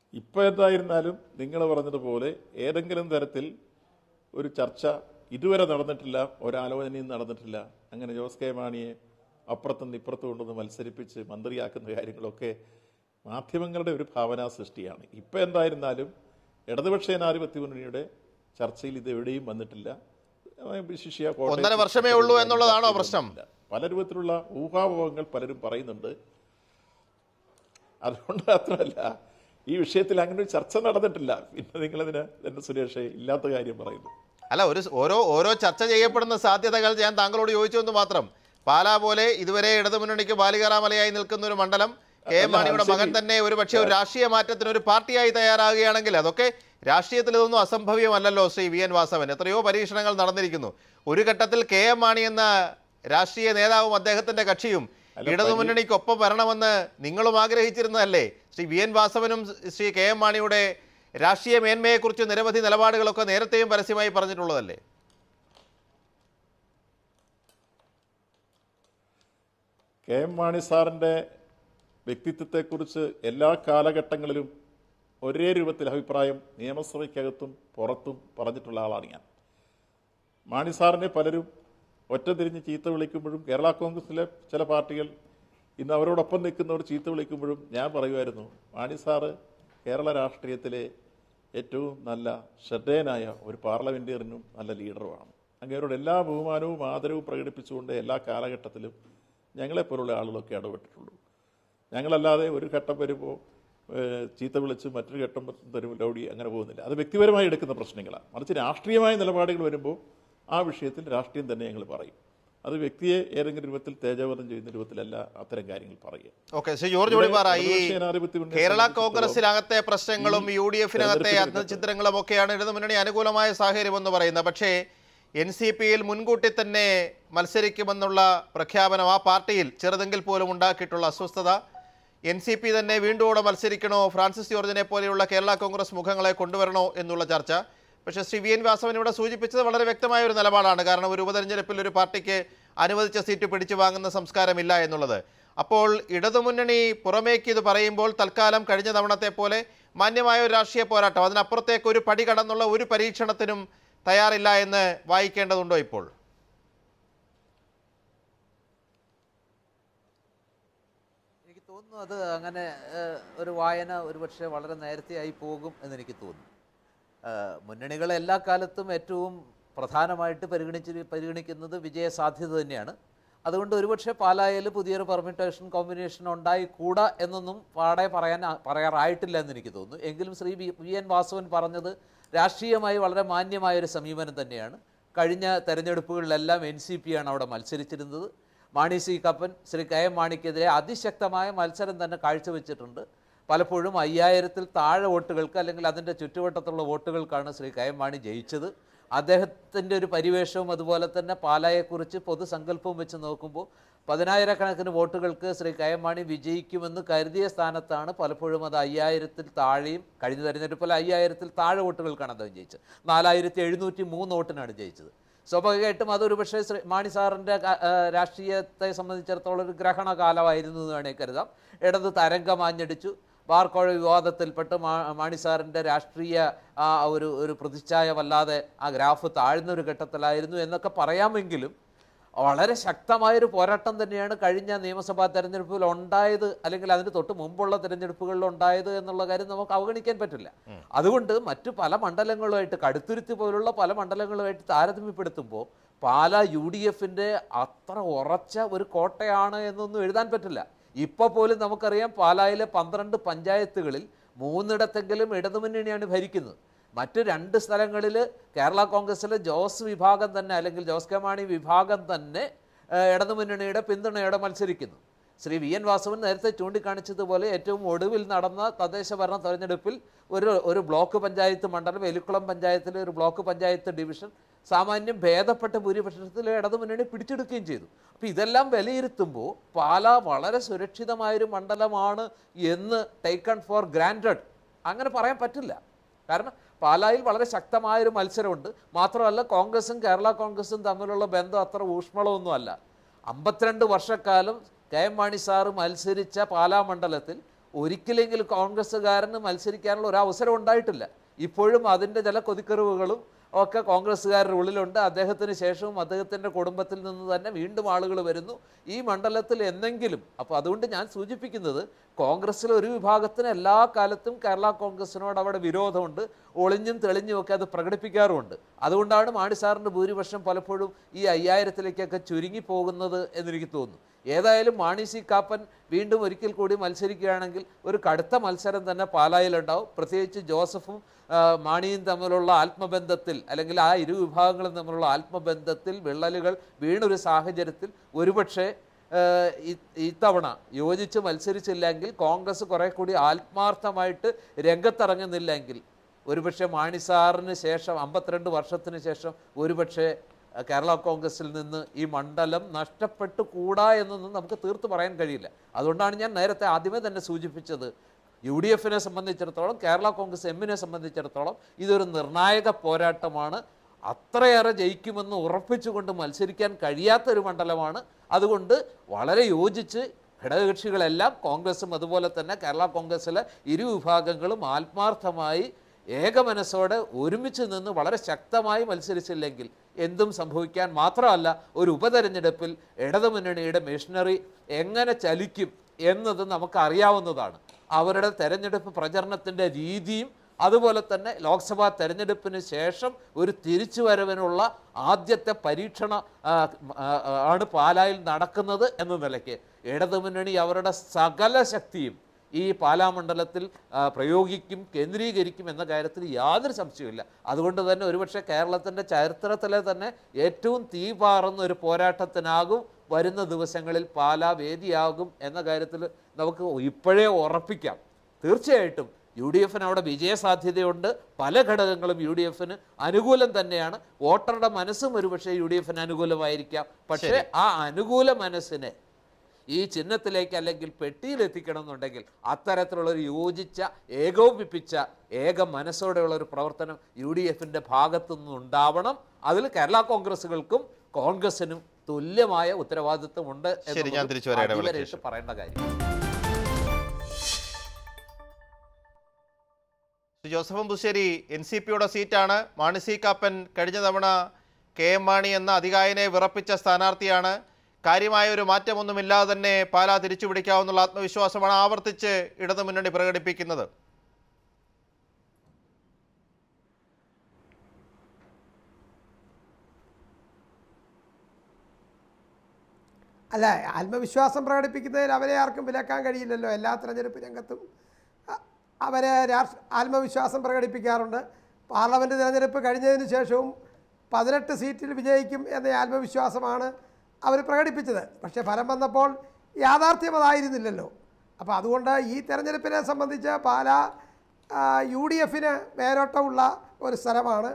S5: ഇപ്പോൾ എന്തായിരുന്നാലും നിങ്ങൾ പറഞ്ഞതുപോലെ ഏതെങ്കിലും തരത്തിൽ ഒരു ചർച്ച ഇതുവരെ നടന്നിട്ടില്ല ഒരാലോചനയും നടന്നിട്ടില്ല അങ്ങനെ ജോസ് കെ മാണിയെ അപ്പുറത്തും ഇപ്പുറത്തും കൊണ്ടൊന്ന് മത്സരിപ്പിച്ച് മന്ത്രിയാക്കുന്ന കാര്യങ്ങളൊക്കെ മാധ്യമങ്ങളുടെ ഒരു ഭാവനാ സൃഷ്ടിയാണ് ഇപ്പോൾ എന്തായിരുന്നാലും ഇടതുപക്ഷ ജനാധിപത്യ മുന്നണിയുടെ ചർച്ചയിൽ ഇത് എവിടെയും വന്നിട്ടില്ല ഏഹ് വിശിഷ്യ കോട്ടയത്ത്
S3: ഒന്നര വർഷമേ ഉള്ളൂ എന്നുള്ളതാണോ പ്രശ്നം?
S5: പല രൂപത്തിലുള്ള ഊഹാപോഹങ്ങൾ പലരും പറയുന്നുണ്ട് അതുകൊണ്ട് മാത്രമല്ല ഈ വിഷയത്തിൽ അങ്ങനെ ഒരു ചർച്ച നടന്നിട്ടില്ല പിന്നെ നിങ്ങളതിന് എന്നെ സുരേഷ് ഇല്ലാത്ത കാര്യം പറയുന്നു
S3: അല്ല ഒരു സ് ഓരോ ഓരോ ചർച്ച ചെയ്യപ്പെടുന്ന സാധ്യതകൾ ഞാൻ താങ്കളോട് ചോദിച്ചു എന്ന് മാത്രം പാലാ പോലെ ഇതുവരെ ഇടതുമുന്നണിക്ക് ബാലികറാമലയായി നിൽക്കുന്ന ഒരു മണ്ഡലം കെ എം
S5: അല്ല,
S3: മാണിയുടെ
S5: ശരി.
S3: മകൻ തന്നെ ഒരു പക്ഷേ ഒരു രാഷ്ട്രീയ മാറ്റത്തിന് ഒരു പാർട്ടിയായി തയ്യാറാകുകയാണെങ്കിൽ അതൊക്കെ രാഷ്ട്രീയത്തിൽ ഇതൊന്നും അസംഭവ്യമല്ലല്ലോ ശ്രീ വി എൻ വാസവൻ എത്രയോ പരീക്ഷണങ്ങൾ നടന്നിരിക്കുന്നു ഒരു ഘട്ടത്തിൽ കെ എം മാണി എന്ന രാഷ്ട്രീയ നേതാവും അദ്ദേഹത്തിന്റെ കക്ഷിയും
S5: അല്ല,
S3: ഇടതുമുന്നണിക്കൊപ്പം വരണമെന്ന് നിങ്ങളും ആഗ്രഹിച്ചിരുന്നതല്ലേ ശ്രീ വി എൻ വാസവനും ശ്രീ കെ എം മാണിയുടെ രാഷ്ട്രീയ മേന്മയെക്കുറിച്ച് നിരവധി നിലപാടുകളൊക്കെ നേരത്തെയും പരസ്യമായി പറഞ്ഞിട്ടുള്ളതല്ലേ
S5: കെ എം മാണി സാറിൻ്റെ വ്യക്തിത്വത്തെക്കുറിച്ച് എല്ലാ കാലഘട്ടങ്ങളിലും ഒരേ രൂപത്തിൽ അഭിപ്രായം നിയമസഭയ്ക്കകത്തും പുറത്തും പറഞ്ഞിട്ടുള്ള ആളാണ് ഞാൻ മാണി സാറിനെ പലരും ഒറ്റ തിരിഞ്ഞ് ചീത്ത വിളിക്കുമ്പോഴും കേരള കോൺഗ്രസിലെ ചില പാർട്ടികൾ ഇന്ന് അവരോടൊപ്പം നിൽക്കുന്നവർ ചീത്ത വിളിക്കുമ്പോഴും ഞാൻ പറയുമായിരുന്നു മാണി സാറ് കേരള രാഷ്ട്രീയത്തിലെ ഏറ്റവും നല്ല ശ്രദ്ധേയനായ ഒരു പാർലമെൻറ്റേറിയനും നല്ല ലീഡറുമാണ് അങ്ങേരോട് എല്ലാ ബഹുമാനവും ആദരവും പ്രകടിപ്പിച്ചുകൊണ്ട് എല്ലാ കാലഘട്ടത്തിലും ഞങ്ങളെപ്പോലുള്ള ആളുകളൊക്കെ ഇടപെട്ടിട്ടുള്ളൂ ഞങ്ങളല്ലാതെ ഒരു ഘട്ടം വരുമ്പോൾ ഏഹ്, ചീത്ത വിളിച്ച് മറ്റൊരു ഘട്ടം തരും ലൗഡി അങ്ങനെ പോകുന്നില്ല അത് വ്യക്തിപരമായി എടുക്കുന്ന പ്രശ്നങ്ങളാണ് മറിച്ച് രാഷ്ട്രീയമായ നിലപാടുകൾ വരുമ്പോൾ ആ വിഷയത്തിൽ രാഷ്ട്രീയം തന്നെ ഞങ്ങൾ പറയും അത് വ്യക്തിയെ ഏതെങ്കിലും രൂപത്തിൽ തേജോവധം ചെയ്യുന്ന രൂപത്തിലല്ല അത്തരം കാര്യങ്ങൾ പറയുക
S3: ഓക്കെ ശ്രീ ജോർജ്
S5: ഇവിടെ
S3: ഒളിപ്പാറ ഈ
S5: ഇടതുപക്ഷ ജനാധിപത്യ മുന്നണിയെ
S3: കേരള
S5: സംബന്ധിച്ചിടത്തോളം
S3: കോൺഗ്രസിനകത്തെ പ്രശ്നങ്ങളും
S5: ഈ
S3: യു ഡി എഫിനകത്തെ
S5: തെരഞ്ഞെടുപ്പിൽ
S3: അന്തചിത്രങ്ങളും ഒക്കെയാണ് ഇടതുമുന്നണി അനുകൂലമായ സാഹചര്യം എന്ന് പറയുന്നത് പക്ഷേ എൻ സി പിയിൽ മുൻകൂട്ടി തന്നെ മത്സരിക്കുമെന്നുള്ള പ്രഖ്യാപനം ആ പാർട്ടിയിൽ ചെറുതെങ്കിൽ പോലും ഉണ്ടാക്കിയിട്ടുള്ള അസ്വസ്ഥത എൻ സി പി തന്നെ വീണ്ടും കൂടെ മത്സരിക്കണോ ഫ്രാൻസിസ് ജോർജിനെ പോലെയുള്ള കേരള കോൺഗ്രസ് മുഖങ്ങളെ കൊണ്ടുവരണോ എന്നുള്ള ചർച്ച പക്ഷേ ശ്രീ വി എൻ വാസവൻ ഇവിടെ സൂചിപ്പിച്ചത് വളരെ വ്യക്തമായ ഒരു നിലപാടാണ് കാരണം ഒരു ഉപതെരഞ്ഞെടുപ്പിൽ ഒരു പാർട്ടിക്ക് അനുവദിച്ച സീറ്റ് പിടിച്ചു വാങ്ങുന്ന സംസ്കാരമില്ല എന്നുള്ളത് അപ്പോൾ ഇടതുമുന്നണി പുറമേക്ക് ഇത് പറയുമ്പോൾ തൽക്കാലം കഴിഞ്ഞ തവണത്തെ പോലെ മാന്യമായ ഒരു രാഷ്ട്രീയ പോരാട്ടം അതിനപ്പുറത്തേക്ക് ഒരു പടി കടന്നുള്ള ഒരു പരീക്ഷണത്തിനും തയ്യാറില്ല എന്ന് വായിക്കേണ്ടതുണ്ടോ ഇപ്പോൾ
S7: എനിക്ക് തോന്നുന്നു അത് അങ്ങനെ ഏഹ്, ഒരു വായന ഒരുപക്ഷെ വളരെ നേരത്തെയായി പോകും എന്നെനിക്ക് തോന്നുന്നു ഏഹ്, മുന്നണികൾ എല്ലാ കാലത്തും ഏറ്റവും പ്രധാനമായിട്ട് പരിഗണിച്ച് പരിഗണിക്കുന്നത് വിജയ സാധ്യത തന്നെയാണ് അതുകൊണ്ട് ഒരുപക്ഷെ പാലായിൽ പുതിയൊരു പെർമിറ്റേഷൻ കോമ്പിനേഷൻ ഉണ്ടായിക്കൂടാ എന്നൊന്നും പാടെ പറയാൻ പറയാറായിട്ടില്ല എന്ന് എനിക്ക് തോന്നുന്നു എങ്കിലും Shri V V N Vasavan പറഞ്ഞത് രാഷ്ട്രീയമായി വളരെ മാന്യമായ ഒരു സമീപനം തന്നെയാണ് കഴിഞ്ഞ തെരഞ്ഞെടുപ്പുകളിലെല്ലാം എൻ സി പി ആണ് അവിടെ മത്സരിച്ചിരുന്നത് Mani C Kappan Shri K M മാണിക്കെതിരെ അതിശക്തമായ മത്സരം തന്നെ കാഴ്ചവെച്ചിട്ടുണ്ട് പലപ്പോഴും അയ്യായിരത്തിൽ താഴെ വോട്ടുകൾക്ക് അല്ലെങ്കിൽ അതിൻ്റെ ചുറ്റുവട്ടത്തുള്ള വോട്ടുകൾക്കാണ് ശ്രീ കെ എം മാണി ജയിച്ചത് അദ്ദേഹത്തിൻ്റെ ഒരു പരിവേഷവും അതുപോലെ തന്നെ പാലായെക്കുറിച്ച് പൊതുസങ്കല്പവും വെച്ച് നോക്കുമ്പോൾ പതിനായിരക്കണക്കിന് വോട്ടുകൾക്ക് ശ്രീ കെ എം മാണി വിജയിക്കുമെന്ന് കരുതിയ സ്ഥാനത്താണ് പലപ്പോഴും അത് അയ്യായിരത്തിൽ താഴെയും കഴിഞ്ഞ തെരഞ്ഞെടുപ്പിൽ അയ്യായിരത്തിൽ താഴെ വോട്ടുകൾക്കാണ് അദ്ദേഹം ജയിച്ചത് നാലായിരത്തി എഴുന്നൂറ്റി മൂന്ന് വോട്ടിനാണ് ജയിച്ചത് സ്വാഭാവികമായിട്ടും അതൊരു പക്ഷേ ശ്രീ മാണി സാറിൻ്റെ ക- ആ, രാഷ്ട്രീയത്തെ സംബന്ധിച്ചിടത്തോളം ഒരു ഗ്രഹണ കാലമായിരുന്നു എന്ന് വേണമെങ്കിൽ കരുതാം ഇടത് തരംഗമാഞ്ഞടിച്ചു ബാർക്കോഴ വിവാദത്തിൽപ്പെട്ട് മാ മാണി സാറിൻ്റെ രാഷ്ട്രീയ ആ ഒരു ഒരു പ്രതിച്ഛായ വല്ലാതെ ആ ഗ്രാഫ് താഴ്ന്ന ഒരു ഘട്ടത്തിലായിരുന്നു എന്നൊക്കെ പറയാമെങ്കിലും വളരെ ശക്തമായൊരു പോരാട്ടം തന്നെയാണ് കഴിഞ്ഞ നിയമസഭാ തെരഞ്ഞെടുപ്പിൽ ഉണ്ടായത് അല്ലെങ്കിൽ അതിന് തൊട്ട് മുമ്പുള്ള തെരഞ്ഞെടുപ്പുകളിൽ ഉണ്ടായത് എന്നുള്ള കാര്യം നമുക്ക് അവഗണിക്കാൻ പറ്റില്ല അതുകൊണ്ട് മറ്റു പല മണ്ഡലങ്ങളുമായിട്ട് കടുത്തുരുത്തി പോലുള്ള പല മണ്ഡലങ്ങളുമായിട്ട് താരതമ്യപ്പെടുത്തുമ്പോൾ പാല യു ഡി എഫിൻ്റെ അത്ര ഉറച്ച ഒരു കോട്ടയാണ് എന്നൊന്നും എഴുതാൻ പറ്റില്ല ഇപ്പോൾ പോലും നമുക്കറിയാം പാലായിലെ പന്ത്രണ്ട് പഞ്ചായത്തുകളിൽ മൂന്നിടത്തെങ്കിലും ഇടതുമുന്നണിയാണ് ഭരിക്കുന്നത് മറ്റ് രണ്ട് സ്ഥലങ്ങളിൽ കേരള കോൺഗ്രസിലെ ജോസ് വിഭാഗം തന്നെ അല്ലെങ്കിൽ ജോസ് കെ മാണി വിഭാഗം തന്നെ ഏഹ്, ഇടതുമുന്നണിയുടെ പിന്തുണയോടെ മത്സരിക്കുന്നു ശ്രീ വി എൻ വാസവൻ നേരത്തെ ചൂണ്ടിക്കാണിച്ചതുപോലെ ഏറ്റവും ഒടുവിൽ നടന്ന തദ്ദേശ ഭരണ തെരഞ്ഞെടുപ്പിൽ ഒരു ഒരു ബ്ലോക്ക് പഞ്ചായത്ത് മണ്ഡലം എലിക്കുളം പഞ്ചായത്തിലെ ഒരു ബ്ലോക്ക് പഞ്ചായത്ത് ഡിവിഷൻ സാമാന്യം ഭേദപ്പെട്ട ഭൂരിപക്ഷത്തിൽ ഇടതുമുന്നണി പിടിച്ചെടുക്കുകയും ചെയ്തു അപ്പോൾ ഇതെല്ലാം വിലയിരുത്തുമ്പോൾ പാല വളരെ സുരക്ഷിതമായൊരു മണ്ഡലമാണ് എന്ന് ടേക്കൺ ഫോർ ഗ്രാൻഡഡ് അങ്ങനെ പറയാൻ പറ്റില്ല കാരണം പാലായിൽ വളരെ ശക്തമായൊരു മത്സരമുണ്ട് മാത്രമല്ല കോൺഗ്രസും കേരള കോൺഗ്രസും തമ്മിലുള്ള ബന്ധം അത്ര ഊഷ്മളമൊന്നുമല്ല അമ്പത്തിരണ്ട് വർഷക്കാലം കെ എം മാണി സാറ് മത്സരിച്ച പാലാ മണ്ഡലത്തിൽ ഒരിക്കലെങ്കിലും കോൺഗ്രസ്സുകാരന് മത്സരിക്കാനുള്ള ഒരു അവസരം ഉണ്ടായിട്ടില്ല ഇപ്പോഴും അതിൻ്റെ ചില കൊതിക്കറിവുകളും ഒക്കെ കോൺഗ്രസ്സുകാരുടെ ഉള്ളിലുണ്ട് അദ്ദേഹത്തിന് ശേഷവും അദ്ദേഹത്തിൻ്റെ കുടുംബത്തിൽ നിന്ന് തന്നെ വീണ്ടും ആളുകൾ വരുന്നു ഈ മണ്ഡലത്തിൽ എന്തെങ്കിലും അപ്പോൾ അതുകൊണ്ട് ഞാൻ സൂചിപ്പിക്കുന്നത് കോൺഗ്രസ്സിലെ ഒരു വിഭാഗത്തിന് എല്ലാ കാലത്തും കേരള കോൺഗ്രസിനോട് അവിടെ വിരോധമുണ്ട് ഒളിഞ്ഞും തെളിഞ്ഞും ഒക്കെ അത് പ്രകടിപ്പിക്കാറുമുണ്ട് അതുകൊണ്ടാണ് മാണി സാറിൻ്റെ ഭൂരിപക്ഷം പലപ്പോഴും ഈ അയ്യായിരത്തിലേക്കൊക്കെ ചുരുങ്ങി പോകുന്നത് എന്നെനിക്ക് തോന്നുന്നു ഏതായാലും മാണി സി കാപ്പൻ വീണ്ടും ഒരിക്കൽ കൂടി മത്സരിക്കുകയാണെങ്കിൽ ഒരു കടുത്ത മത്സരം തന്നെ പാലായിലുണ്ടാവും പ്രത്യേകിച്ച് ജോസഫും ആ, മാണിയും തമ്മിലുള്ള ആത്മബന്ധത്തിൽ അല്ലെങ്കിൽ ആ ഇരു വിഭാഗങ്ങളും തമ്മിലുള്ള ആത്മബന്ധത്തിൽ വിള്ളലുകൾ വീണൊരു സാഹചര്യത്തിൽ ഒരുപക്ഷെ ആ, ഇ- ഇത്തവണ യോജിച്ച് മത്സരിച്ചില്ലെങ്കിൽ കോൺഗ്രസ് കുറെ കൂടി ആത്മാർത്ഥമായിട്ട് രംഗത്തിറങ്ങുന്നില്ലെങ്കിൽ ഒരുപക്ഷെ മാണി സാറിന് ശേഷം അമ്പത്തിരണ്ട് വർഷത്തിന് ശേഷം ഒരുപക്ഷെ അഹ് കേരള കോൺഗ്രസിൽ നിന്ന് ഈ മണ്ഡലം നഷ്ടപ്പെട്ടു കൂടാ എന്നൊന്നും നമുക്ക് തീർത്ത് പറയാൻ കഴിയില്ല അതുകൊണ്ടാണ് ഞാൻ നേരത്തെ ആദ്യമേ തന്നെ സൂചിപ്പിച്ചത് യു ഡി എഫിനെ സംബന്ധിച്ചിടത്തോളം കേരള കോൺഗ്രസ് എമ്മിനെ സംബന്ധിച്ചിടത്തോളം ഇതൊരു നിർണായക പോരാട്ടമാണ് അത്രയേറെ ജയിക്കുമെന്ന് ഉറപ്പിച്ചുകൊണ്ട് മത്സരിക്കാൻ കഴിയാത്ത ഒരു മണ്ഡലമാണ് അതുകൊണ്ട് വളരെ യോജിച്ച് ഘടകകക്ഷികളെല്ലാം കോൺഗ്രസും അതുപോലെ തന്നെ കേരള കോൺഗ്രസ്സിലെ ഇരു വിഭാഗങ്ങളും ആത്മാർത്ഥമായി ഏകമനസ്സോടെ ഒരുമിച്ച് നിന്ന് വളരെ ശക്തമായി മത്സരിച്ചില്ലെങ്കിൽ എന്തും സംഭവിക്കാൻ മാത്രമല്ല ഒരു ഉപതെരഞ്ഞെടുപ്പിൽ ഇടതുമുന്നണിയുടെ മിഷനറി എങ്ങനെ ചലിക്കും എന്നത് നമുക്ക് അറിയാവുന്നതാണ് അവരുടെ തെരഞ്ഞെടുപ്പ് പ്രചരണത്തിൻ്റെ രീതിയും അതുപോലെ തന്നെ ലോക്സഭാ തെരഞ്ഞെടുപ്പിന് ശേഷം ഒരു തിരിച്ചുവരവിനുള്ള ആദ്യത്തെ പരീക്ഷണ ആ, ആ, ആണ് പാലായിൽ നടക്കുന്നത് എന്ന നിലയ്ക്ക് ഇടതുമുന്നണി അവരുടെ സകല ശക്തിയും ഈ പാലാ മണ്ഡലത്തിൽ ആ, പ്രയോഗിക്കും കേന്ദ്രീകരിക്കും എന്ന കാര്യത്തിൽ യാതൊരു സംശയവുമില്ല അതുകൊണ്ട് തന്നെ ഒരുപക്ഷെ കേരളത്തിൻ്റെ ചരിത്രത്തിലെ തന്നെ ഏറ്റവും തീ പാറുന്ന ഒരു പോരാട്ടത്തിനാകും വരുന്ന ദിവസങ്ങളിൽ പാലാ വേദിയാകും എന്ന കാര്യത്തിൽ നമുക്ക് ഇപ്പോഴേ ഉറപ്പിക്കാം തീർച്ചയായിട്ടും യു ഡി എഫിന് അവിടെ വിജയസാധ്യതയുണ്ട് പല ഘടകങ്ങളും യു ഡി എഫിന് അനുകൂലം തന്നെയാണ് വോട്ടറുടെ മനസ്സും ഒരുപക്ഷെ യു ഡി എഫിന് അനുകൂലമായിരിക്കാം പക്ഷേ ആ അനുകൂല മനസ്സിനെ ഈ ചിഹ്നത്തിലേക്ക് അല്ലെങ്കിൽ പെട്ടിയിൽ എത്തിക്കണം എന്നുണ്ടെങ്കിൽ അത്തരത്തിലുള്ള ഒരു യോജിച്ച ഏകോപിപ്പിച്ച ഏക മനസ്സോടെയുള്ള ഒരു പ്രവർത്തനം യു ഡി എഫിൻ്റെ ഭാഗത്തു നിന്നുണ്ടാവണം അതിൽ കേരള കോൺഗ്രസുകൾക്കും കോൺഗ്രസിനും തുല്യമായ ഉത്തരവാദിത്വമുണ്ട്
S3: ശരി, ഞാൻ തിരിച്ചു വരാം, ഇടവേളയ്ക്ക്
S7: അടിവരയിട്ട്
S3: ശേഷം.
S7: പറയേണ്ട കാര്യം
S3: ശ്രീ ജോസഫ് ബുശ്ശേരി എൻ സി പിയുടെ സീറ്റാണ് മാണി സി കാപ്പൻ കഴിഞ്ഞ തവണ കെ എം മാണി എന്ന അധികായനെ വിറപ്പിച്ച സ്ഥാനാർത്ഥിയാണ് കാര്യമായ ഒരു മാറ്റമൊന്നുമില്ലാതെ തന്നെ പാലാ തിരിച്ചുപിടിക്കാവുന്നുള്ള ആത്മവിശ്വാസമാണ് ആവർത്തിച്ച് ഇടതുമുന്നണി പ്രകടിപ്പിക്കുന്നത്
S4: അല്ല ആത്മവിശ്വാസം പ്രകടിപ്പിക്കുന്നതിൽ അവരെ ആർക്കും വിലക്കാൻ കഴിയില്ലല്ലോ എല്ലാ തെരഞ്ഞെടുപ്പ് രംഗത്തും അ- അവരെ രാഷ്ട്ര ആത്മവിശ്വാസം പ്രകടിപ്പിക്കാറുണ്ട് പാർലമെൻറ്റ് തിരഞ്ഞെടുപ്പ് കഴിഞ്ഞതിന് ശേഷവും പതിനെട്ട് സീറ്റിൽ വിജയിക്കും എന്ന ആത്മവിശ്വാസമാണ് അവർ പ്രകടിപ്പിച്ചത് പക്ഷേ ഫലം വന്നപ്പോൾ യാഥാർത്ഥ്യം അതായിരുന്നില്ലല്ലോ അപ്പോൾ അതുകൊണ്ട് ഈ തെരഞ്ഞെടുപ്പിനെ സംബന്ധിച്ച് പാലാ യു ഡി എഫിന് മേലോട്ടമുള്ള ഒരു സ്ഥലമാണ്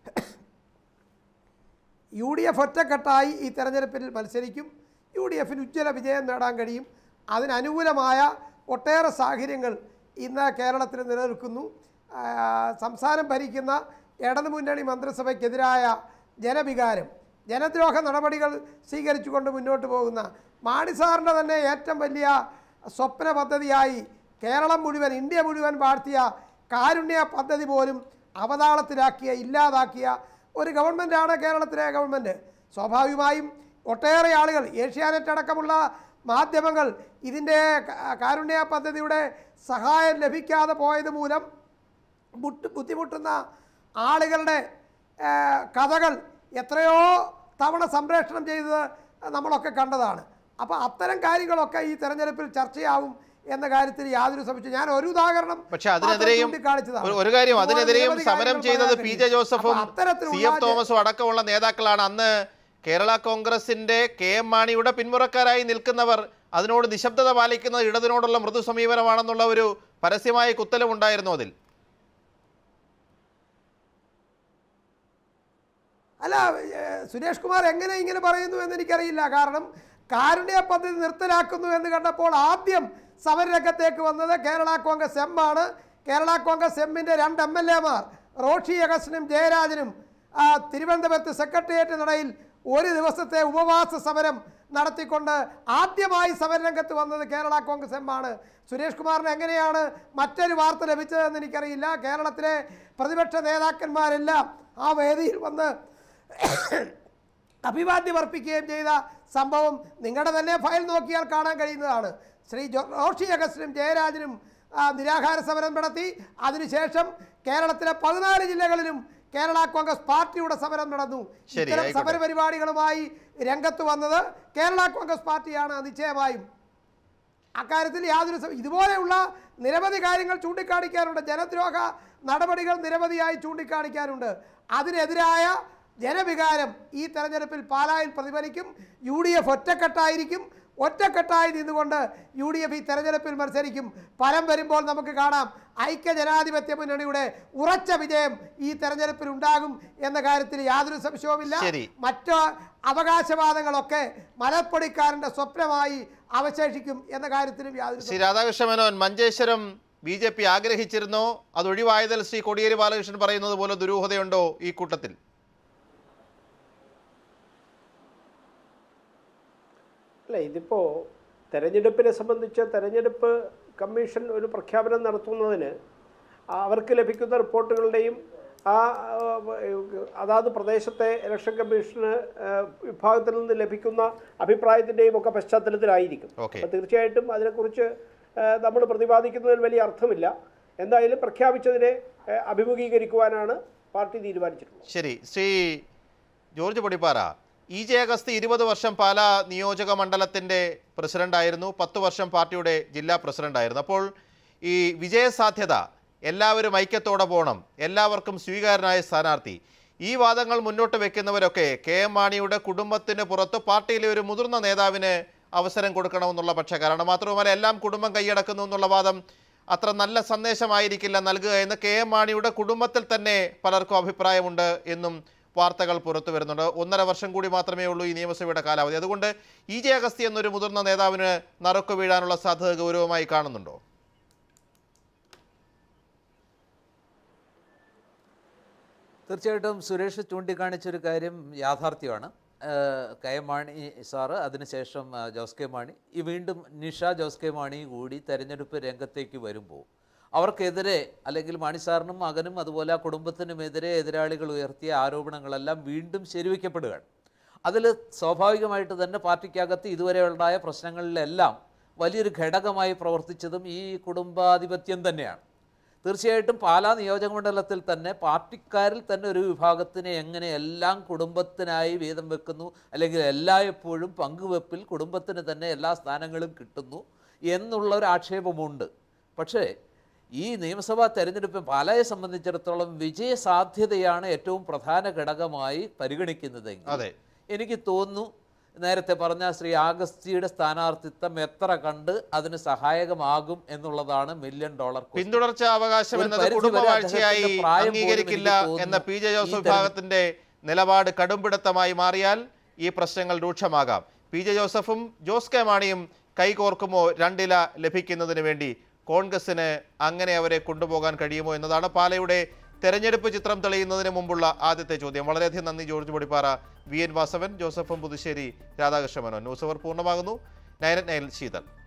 S4: യു ഡി എഫ് ഒറ്റക്കെട്ടായി ഈ തെരഞ്ഞെടുപ്പിൽ മത്സരിക്കും യു ഡി എഫിന് ഉജ്ജ്വല വിജയം നേടാൻ കഴിയും അതിനനുകൂലമായ ഒട്ടേറെ സാഹചര്യങ്ങൾ ഇന്ന് കേരളത്തിൽ നിലനിൽക്കുന്നു ആ, സംസ്ഥാനം ഭരിക്കുന്ന ഇടതു മുന്നണി മന്ത്രിസഭയ്ക്കെതിരായ ജനവികാരം ജനദ്രോഹ നടപടികൾ സ്വീകരിച്ചുകൊണ്ട് മുന്നോട്ട് പോകുന്ന മാണി സാറിൻ്റെ തന്നെ ഏറ്റവും വലിയ സ്വപ്ന പദ്ധതിയായി കേരളം മുഴുവൻ ഇന്ത്യ മുഴുവൻ വാഴ്ത്തിയ കാരുണ്യ പദ്ധതി പോലും അവതാളത്തിലാക്കിയ ഇല്ലാതാക്കിയ ഒരു ഗവൺമെൻറ്റാണ് കേരളത്തിലെ ഗവൺമെൻറ് സ്വാഭാവികമായും ഒട്ടേറെ ആളുകൾ ഏഷ്യാനെറ്റ് അടക്കമുള്ള മാധ്യമങ്ങൾ ഇതിൻ്റെ ക- കാരുണ്യ പദ്ധതിയുടെ സഹായം ലഭിക്കാതെ പോയത് മൂലം ബുട്ട് ബുദ്ധിമുട്ടുന്ന ആളുകളുടെ ആ, കഥകൾ എത്രയോ തവണ സംപ്രേഷണം ചെയ്തത് നമ്മളൊക്കെ കണ്ടതാണ് അപ്പോൾ അത്തരം കാര്യങ്ങളൊക്കെ ഈ തെരഞ്ഞെടുപ്പിൽ ചർച്ചയാവും എന്ന കാര്യത്തിൽ യാതൊരു സംശയം ഞാൻ ഒരു ഉദാഹരണം
S3: പക്ഷെ
S4: മാത്രം
S3: അതിനെതിരെയും
S4: ചൂണ്ടിക്കാണിച്ചതാണ്.
S3: ഒരു- ഒരു കാര്യം
S4: ഇതുപോലെ
S3: അതിനെതിരെയും
S4: നിരവധി
S3: സമരം
S4: കാര്യങ്ങൾ
S3: ചെയ്തത്
S4: പറയാൻ
S3: പി ജെ
S4: കഴിയും.
S3: ജോസഫും
S4: അപ്പോൾ അത്തരത്തിലുള്ള
S3: സി എഫ് തോമസും അടക്കമുള്ള നേതാക്കളാണ് അന്ന് കേരള കോൺഗ്രസിന്റെ കെ എം മാണിയുടെ പിന്മുറക്കാരായി നിൽക്കുന്നവർ അതിനോട് നിശബ്ദത പാലിക്കുന്നത് ഇടതിനോടുള്ള മൃദു സമീപനമാണെന്നുള്ള ഒരു പരസ്യമായ കുത്തലും ഉണ്ടായിരുന്നു അതിൽ
S4: അല്ല ഏഹ്, സുരേഷ് കുമാർ എങ്ങനെ ഇങ്ങനെ പറയുന്നു എന്ന് എനിക്കറിയില്ല കാരണം കാരുണ്യ പദ്ധതി നിർത്തലാക്കുന്നു എന്ന് കണ്ടപ്പോൾ ആദ്യം സമരരംഗത്തേക്ക് വന്നത് കേരള കോൺഗ്രസ് എം ആണ് കേരള കോൺഗ്രസ് എമ്മിൻ്റെ രണ്ട് എം എൽ എമാർ റോഷി അഗസ്റ്റിനും ജയരാജനും ആ, തിരുവനന്തപുരത്ത് സെക്രട്ടേറിയറ്റ് നടയിൽ ഒരു ദിവസത്തെ ഉപവാസ സമരം നടത്തിക്കൊണ്ട് ആദ്യമായി സമരരംഗത്ത് വന്നത് കേരള കോൺഗ്രസ് എം ആണ് സുരേഷ് കുമാറിന് എങ്ങനെയാണ് മറ്റൊരു വാർത്ത ലഭിച്ചതെന്ന് എനിക്കറിയില്ല കേരളത്തിലെ പ്രതിപക്ഷ നേതാക്കന്മാരെല്ലാം ആ വേദിയിൽ വന്ന് അഭിവാദ്യം അർപ്പിക്കുകയും ചെയ്ത സംഭവം നിങ്ങളുടെ തന്നെ ഫയൽ നോക്കിയാൽ കാണാൻ കഴിയുന്നതാണ് ശ്രീ ജോ- റോഷി അഗസ്റ്റിനും ജയരാജനും ആ, നിരാഹാര സമരം നടത്തി അതിനുശേഷം കേരളത്തിലെ പതിനാല് ജില്ലകളിലും കേരള കോൺഗ്രസ് പാർട്ടിയുടെ സമരം നടന്നു
S3: ശരി,
S4: ഇത്തരം
S3: ആയിക്കോട്ടെ.
S4: സമരപരിപാടികളുമായി രംഗത്ത് വന്നത് കേരള കോൺഗ്രസ് പാർട്ടിയാണ് നിശ്ചയമായും അക്കാര്യത്തിൽ യാതൊരു സം- ഇതുപോലെയുള്ള നിരവധി കാര്യങ്ങൾ ചൂണ്ടിക്കാണിക്കാറുണ്ട് ജനദ്രോഹ നടപടികൾ നിരവധിയായി ചൂണ്ടിക്കാണിക്കാറുണ്ട് അതിനെതിരായ ജനവികാരം ഈ തെരഞ്ഞെടുപ്പിൽ പാലായിൽ പ്രതിഫലിക്കും യു ഡി എഫ് ഒറ്റക്കെട്ടായിരിക്കും ഒറ്റക്കെട്ടായി നിന്നുകൊണ്ട് യു ഡി എഫ് ഈ തെരഞ്ഞെടുപ്പിൽ മത്സരിക്കും ഫലം വരുമ്പോൾ നമുക്ക് കാണാം ഐക്യ ജനാധിപത്യ മുന്നണിയുടെ ഉറച്ച വിജയം ഈ തെരഞ്ഞെടുപ്പിൽ ഉണ്ടാകും എന്ന കാര്യത്തിൽ യാതൊരു സംശയവുമില്ല
S3: ശരി.
S4: മറ്റ് അവകാശവാദങ്ങളൊക്കെ മലപ്പൊടിക്കാരൻ്റെ സ്വപ്നമായി അവശേഷിക്കും എന്ന കാര്യത്തിലും യാതൊരു
S3: Shri Radhakrishna Menon Manjeshwaram B J P ആഗ്രഹിച്ചിരുന്നോ അത് ഒഴിവായതിൽ ശ്രീ കോടിയേരി ബാലകൃഷ്ണൻ പറയുന്നത് പോലെ ദുരൂഹതയുണ്ടോ ഈ കൂട്ടത്തിൽ
S6: അല്ല ഇതിപ്പോൾ തെരഞ്ഞെടുപ്പിനെ സംബന്ധിച്ച് തെരഞ്ഞെടുപ്പ് കമ്മീഷൻ ഒരു പ്രഖ്യാപനം നടത്തുന്നതിന് അവർക്ക് ലഭിക്കുന്ന റിപ്പോർട്ടുകളുടെയും ആ ആ, അതാത് പ്രദേശത്തെ ഇലക്ഷൻ കമ്മീഷന് ആ, വിഭാഗത്തിൽ നിന്ന് ലഭിക്കുന്ന അഭിപ്രായത്തിൻ്റെയും ഒക്കെ പശ്ചാത്തലത്തിലായിരിക്കും
S3: Okay.
S6: അപ്പോൾ തീർച്ചയായിട്ടും അതിനെക്കുറിച്ച് നമ്മൾ പ്രതിപാദിക്കുന്നതിൽ വലിയ അർത്ഥമില്ല എന്തായാലും പ്രഖ്യാപിച്ചതിനെ ആ, അഭിമുഖീകരിക്കുവാനാണ് പാർട്ടി തീരുമാനിച്ചിട്ടുള്ളത്
S3: ശരി ശ്രീ ജോർജ് പൊടിപ്പാറ ഇ ജെ അഗസ്തി ഇരുപത് വർഷം പാലാ നിയോജക മണ്ഡലത്തിൻ്റെ പ്രസിഡന്റായിരുന്നു പത്ത് വർഷം പാർട്ടിയുടെ ജില്ലാ പ്രസിഡന്റായിരുന്നു അപ്പോൾ ഈ വിജയസാധ്യത എല്ലാവരും ഐക്യത്തോടെ പോകണം എല്ലാവർക്കും സ്വീകാരനായ സ്ഥാനാർത്ഥി ഈ വാദങ്ങൾ മുന്നോട്ട് വെക്കുന്നവരൊക്കെ കെ എം മാണിയുടെ കുടുംബത്തിന് പുറത്ത് പാർട്ടിയിലെ ഒരു മുതിർന്ന നേതാവിന് അവസരം കൊടുക്കണമെന്നുള്ള പക്ഷക്കാരാണ് മാത്രവുമല്ല എല്ലാം കുടുംബം കൈയടക്കുന്നു എന്നുള്ള വാദം അത്ര നല്ല സന്ദേശമായിരിക്കില്ല നൽകുക എന്ന് കെ എം മാണിയുടെ കുടുംബത്തിൽ തന്നെ പലർക്കും അഭിപ്രായമുണ്ട് എന്നും വാർത്തകൾ പുറത്തു വരുന്നുണ്ട് ഒന്നര വർഷം കൂടി മാത്രമേ ഉള്ളൂ ഈ നിയമസഭയുടെ കാലാവധി അതുകൊണ്ട് ഇ ജെ അഗസ്തി എന്നൊരു മുതിർന്ന നേതാവിന് നറുക്കു വീഴാനുള്ള സാധ്യത ഗൗരവമായി കാണുന്നുണ്ടോ
S7: തീർച്ചയായിട്ടും സുരേഷ് ചൂണ്ടിക്കാണിച്ചൊരു കാര്യം യാഥാർത്ഥ്യമാണ് ഏഹ് കെ എം മാണി സാറ് അതിനുശേഷം ആ, ജോസ് കെ മാണി ഈ വീണ്ടും നിഷ ജോസ് കെ മാണി കൂടി തെരഞ്ഞെടുപ്പ് രംഗത്തേക്ക് വരുമ്പോൾ അവർക്കെതിരെ അല്ലെങ്കിൽ മാണി സാറിനും മകനും അതുപോലെ ആ കുടുംബത്തിനുമെതിരെ എതിരാളികൾ ഉയർത്തിയ ആരോപണങ്ങളെല്ലാം വീണ്ടും ശരിവയ്ക്കപ്പെടുകയാണ് അതിൽ സ്വാഭാവികമായിട്ട് തന്നെ പാർട്ടിക്കകത്ത് ഇതുവരെ ഉണ്ടായ പ്രശ്നങ്ങളിലെല്ലാം വലിയൊരു ഘടകമായി പ്രവർത്തിച്ചതും ഈ കുടുംബാധിപത്യം തന്നെയാണ് തീർച്ചയായിട്ടും പാലാ നിയോജകമണ്ഡലത്തിൽ തന്നെ പാർട്ടിക്കാരിൽ തന്നെ ഒരു വിഭാഗത്തിനെ എങ്ങനെ എല്ലാം കുടുംബത്തിനായി വീതം വെക്കുന്നു അല്ലെങ്കിൽ എല്ലായ്പ്പോഴും പങ്കുവെപ്പിൽ കുടുംബത്തിന് തന്നെ എല്ലാ സ്ഥാനങ്ങളും കിട്ടുന്നു എന്നുള്ള ഒരു ആക്ഷേപമുണ്ട് പക്ഷേ ഈ നിയമസഭാ തെരഞ്ഞെടുപ്പ് പാലായെ സംബന്ധിച്ചിടത്തോളം വിജയ സാധ്യതയാണ് ഏറ്റവും പ്രധാന ഘടകമായി പരിഗണിക്കുന്നതെങ്കിൽ
S3: അതെ.
S7: എനിക്ക് തോന്നുന്നു നേരത്തെ പറഞ്ഞ ശ്രീ ആഗസ്തിയുടെ സ്ഥാനാർത്ഥിത്വം എത്ര കണ്ട് അതിന് സഹായകമാകും എന്നുള്ളതാണ് മില്യൺ ഡോളർ question.
S3: പിന്തുടർച്ച അവകാശം
S7: ഒരു
S3: എന്നത്
S7: പരിധി വരെ
S3: കുടുംബവാഴ്ചയായി
S7: അദ്ദേഹത്തിന്റെ പ്രായം പോലും
S3: അംഗീകരിക്കില്ല
S7: എനിക്ക് തോന്നുന്നു.
S3: എന്ന പി ജെ ജോസഫ്
S7: ഈ തെരഞ്ഞെ-
S3: വിഭാഗത്തിന്റെ നിലപാട് കടുംപിടുത്തമായി മാറിയാൽ ഈ പ്രശ്നങ്ങൾ രൂക്ഷമാകാം പി ജെ ജോസഫും ജോസ് കെ മാണിയും കൈകോർക്കുമോ രണ്ടില ലഭിക്കുന്നതിന് വേണ്ടി കോൺഗ്രസിന് അങ്ങനെ അവരെ കൊണ്ടുപോകാൻ കഴിയുമോ എന്നതാണ് പാലയുടെ തെരഞ്ഞെടുപ്പ് ചിത്രം തെളിയുന്നതിന് മുമ്പുള്ള ആദ്യത്തെ ചോദ്യം വളരെയധികം നന്ദി ജോർജ് പൊടിപ്പാറ വി എൻ വാസവൻ ജോസഫും പുതുശ്ശേരി രാധാകൃഷ്ണ മേനോൻ ന്യൂസ് അവർ പൂർണ്ണമാകുന്നു നയൻ നയൽ ശീതൽ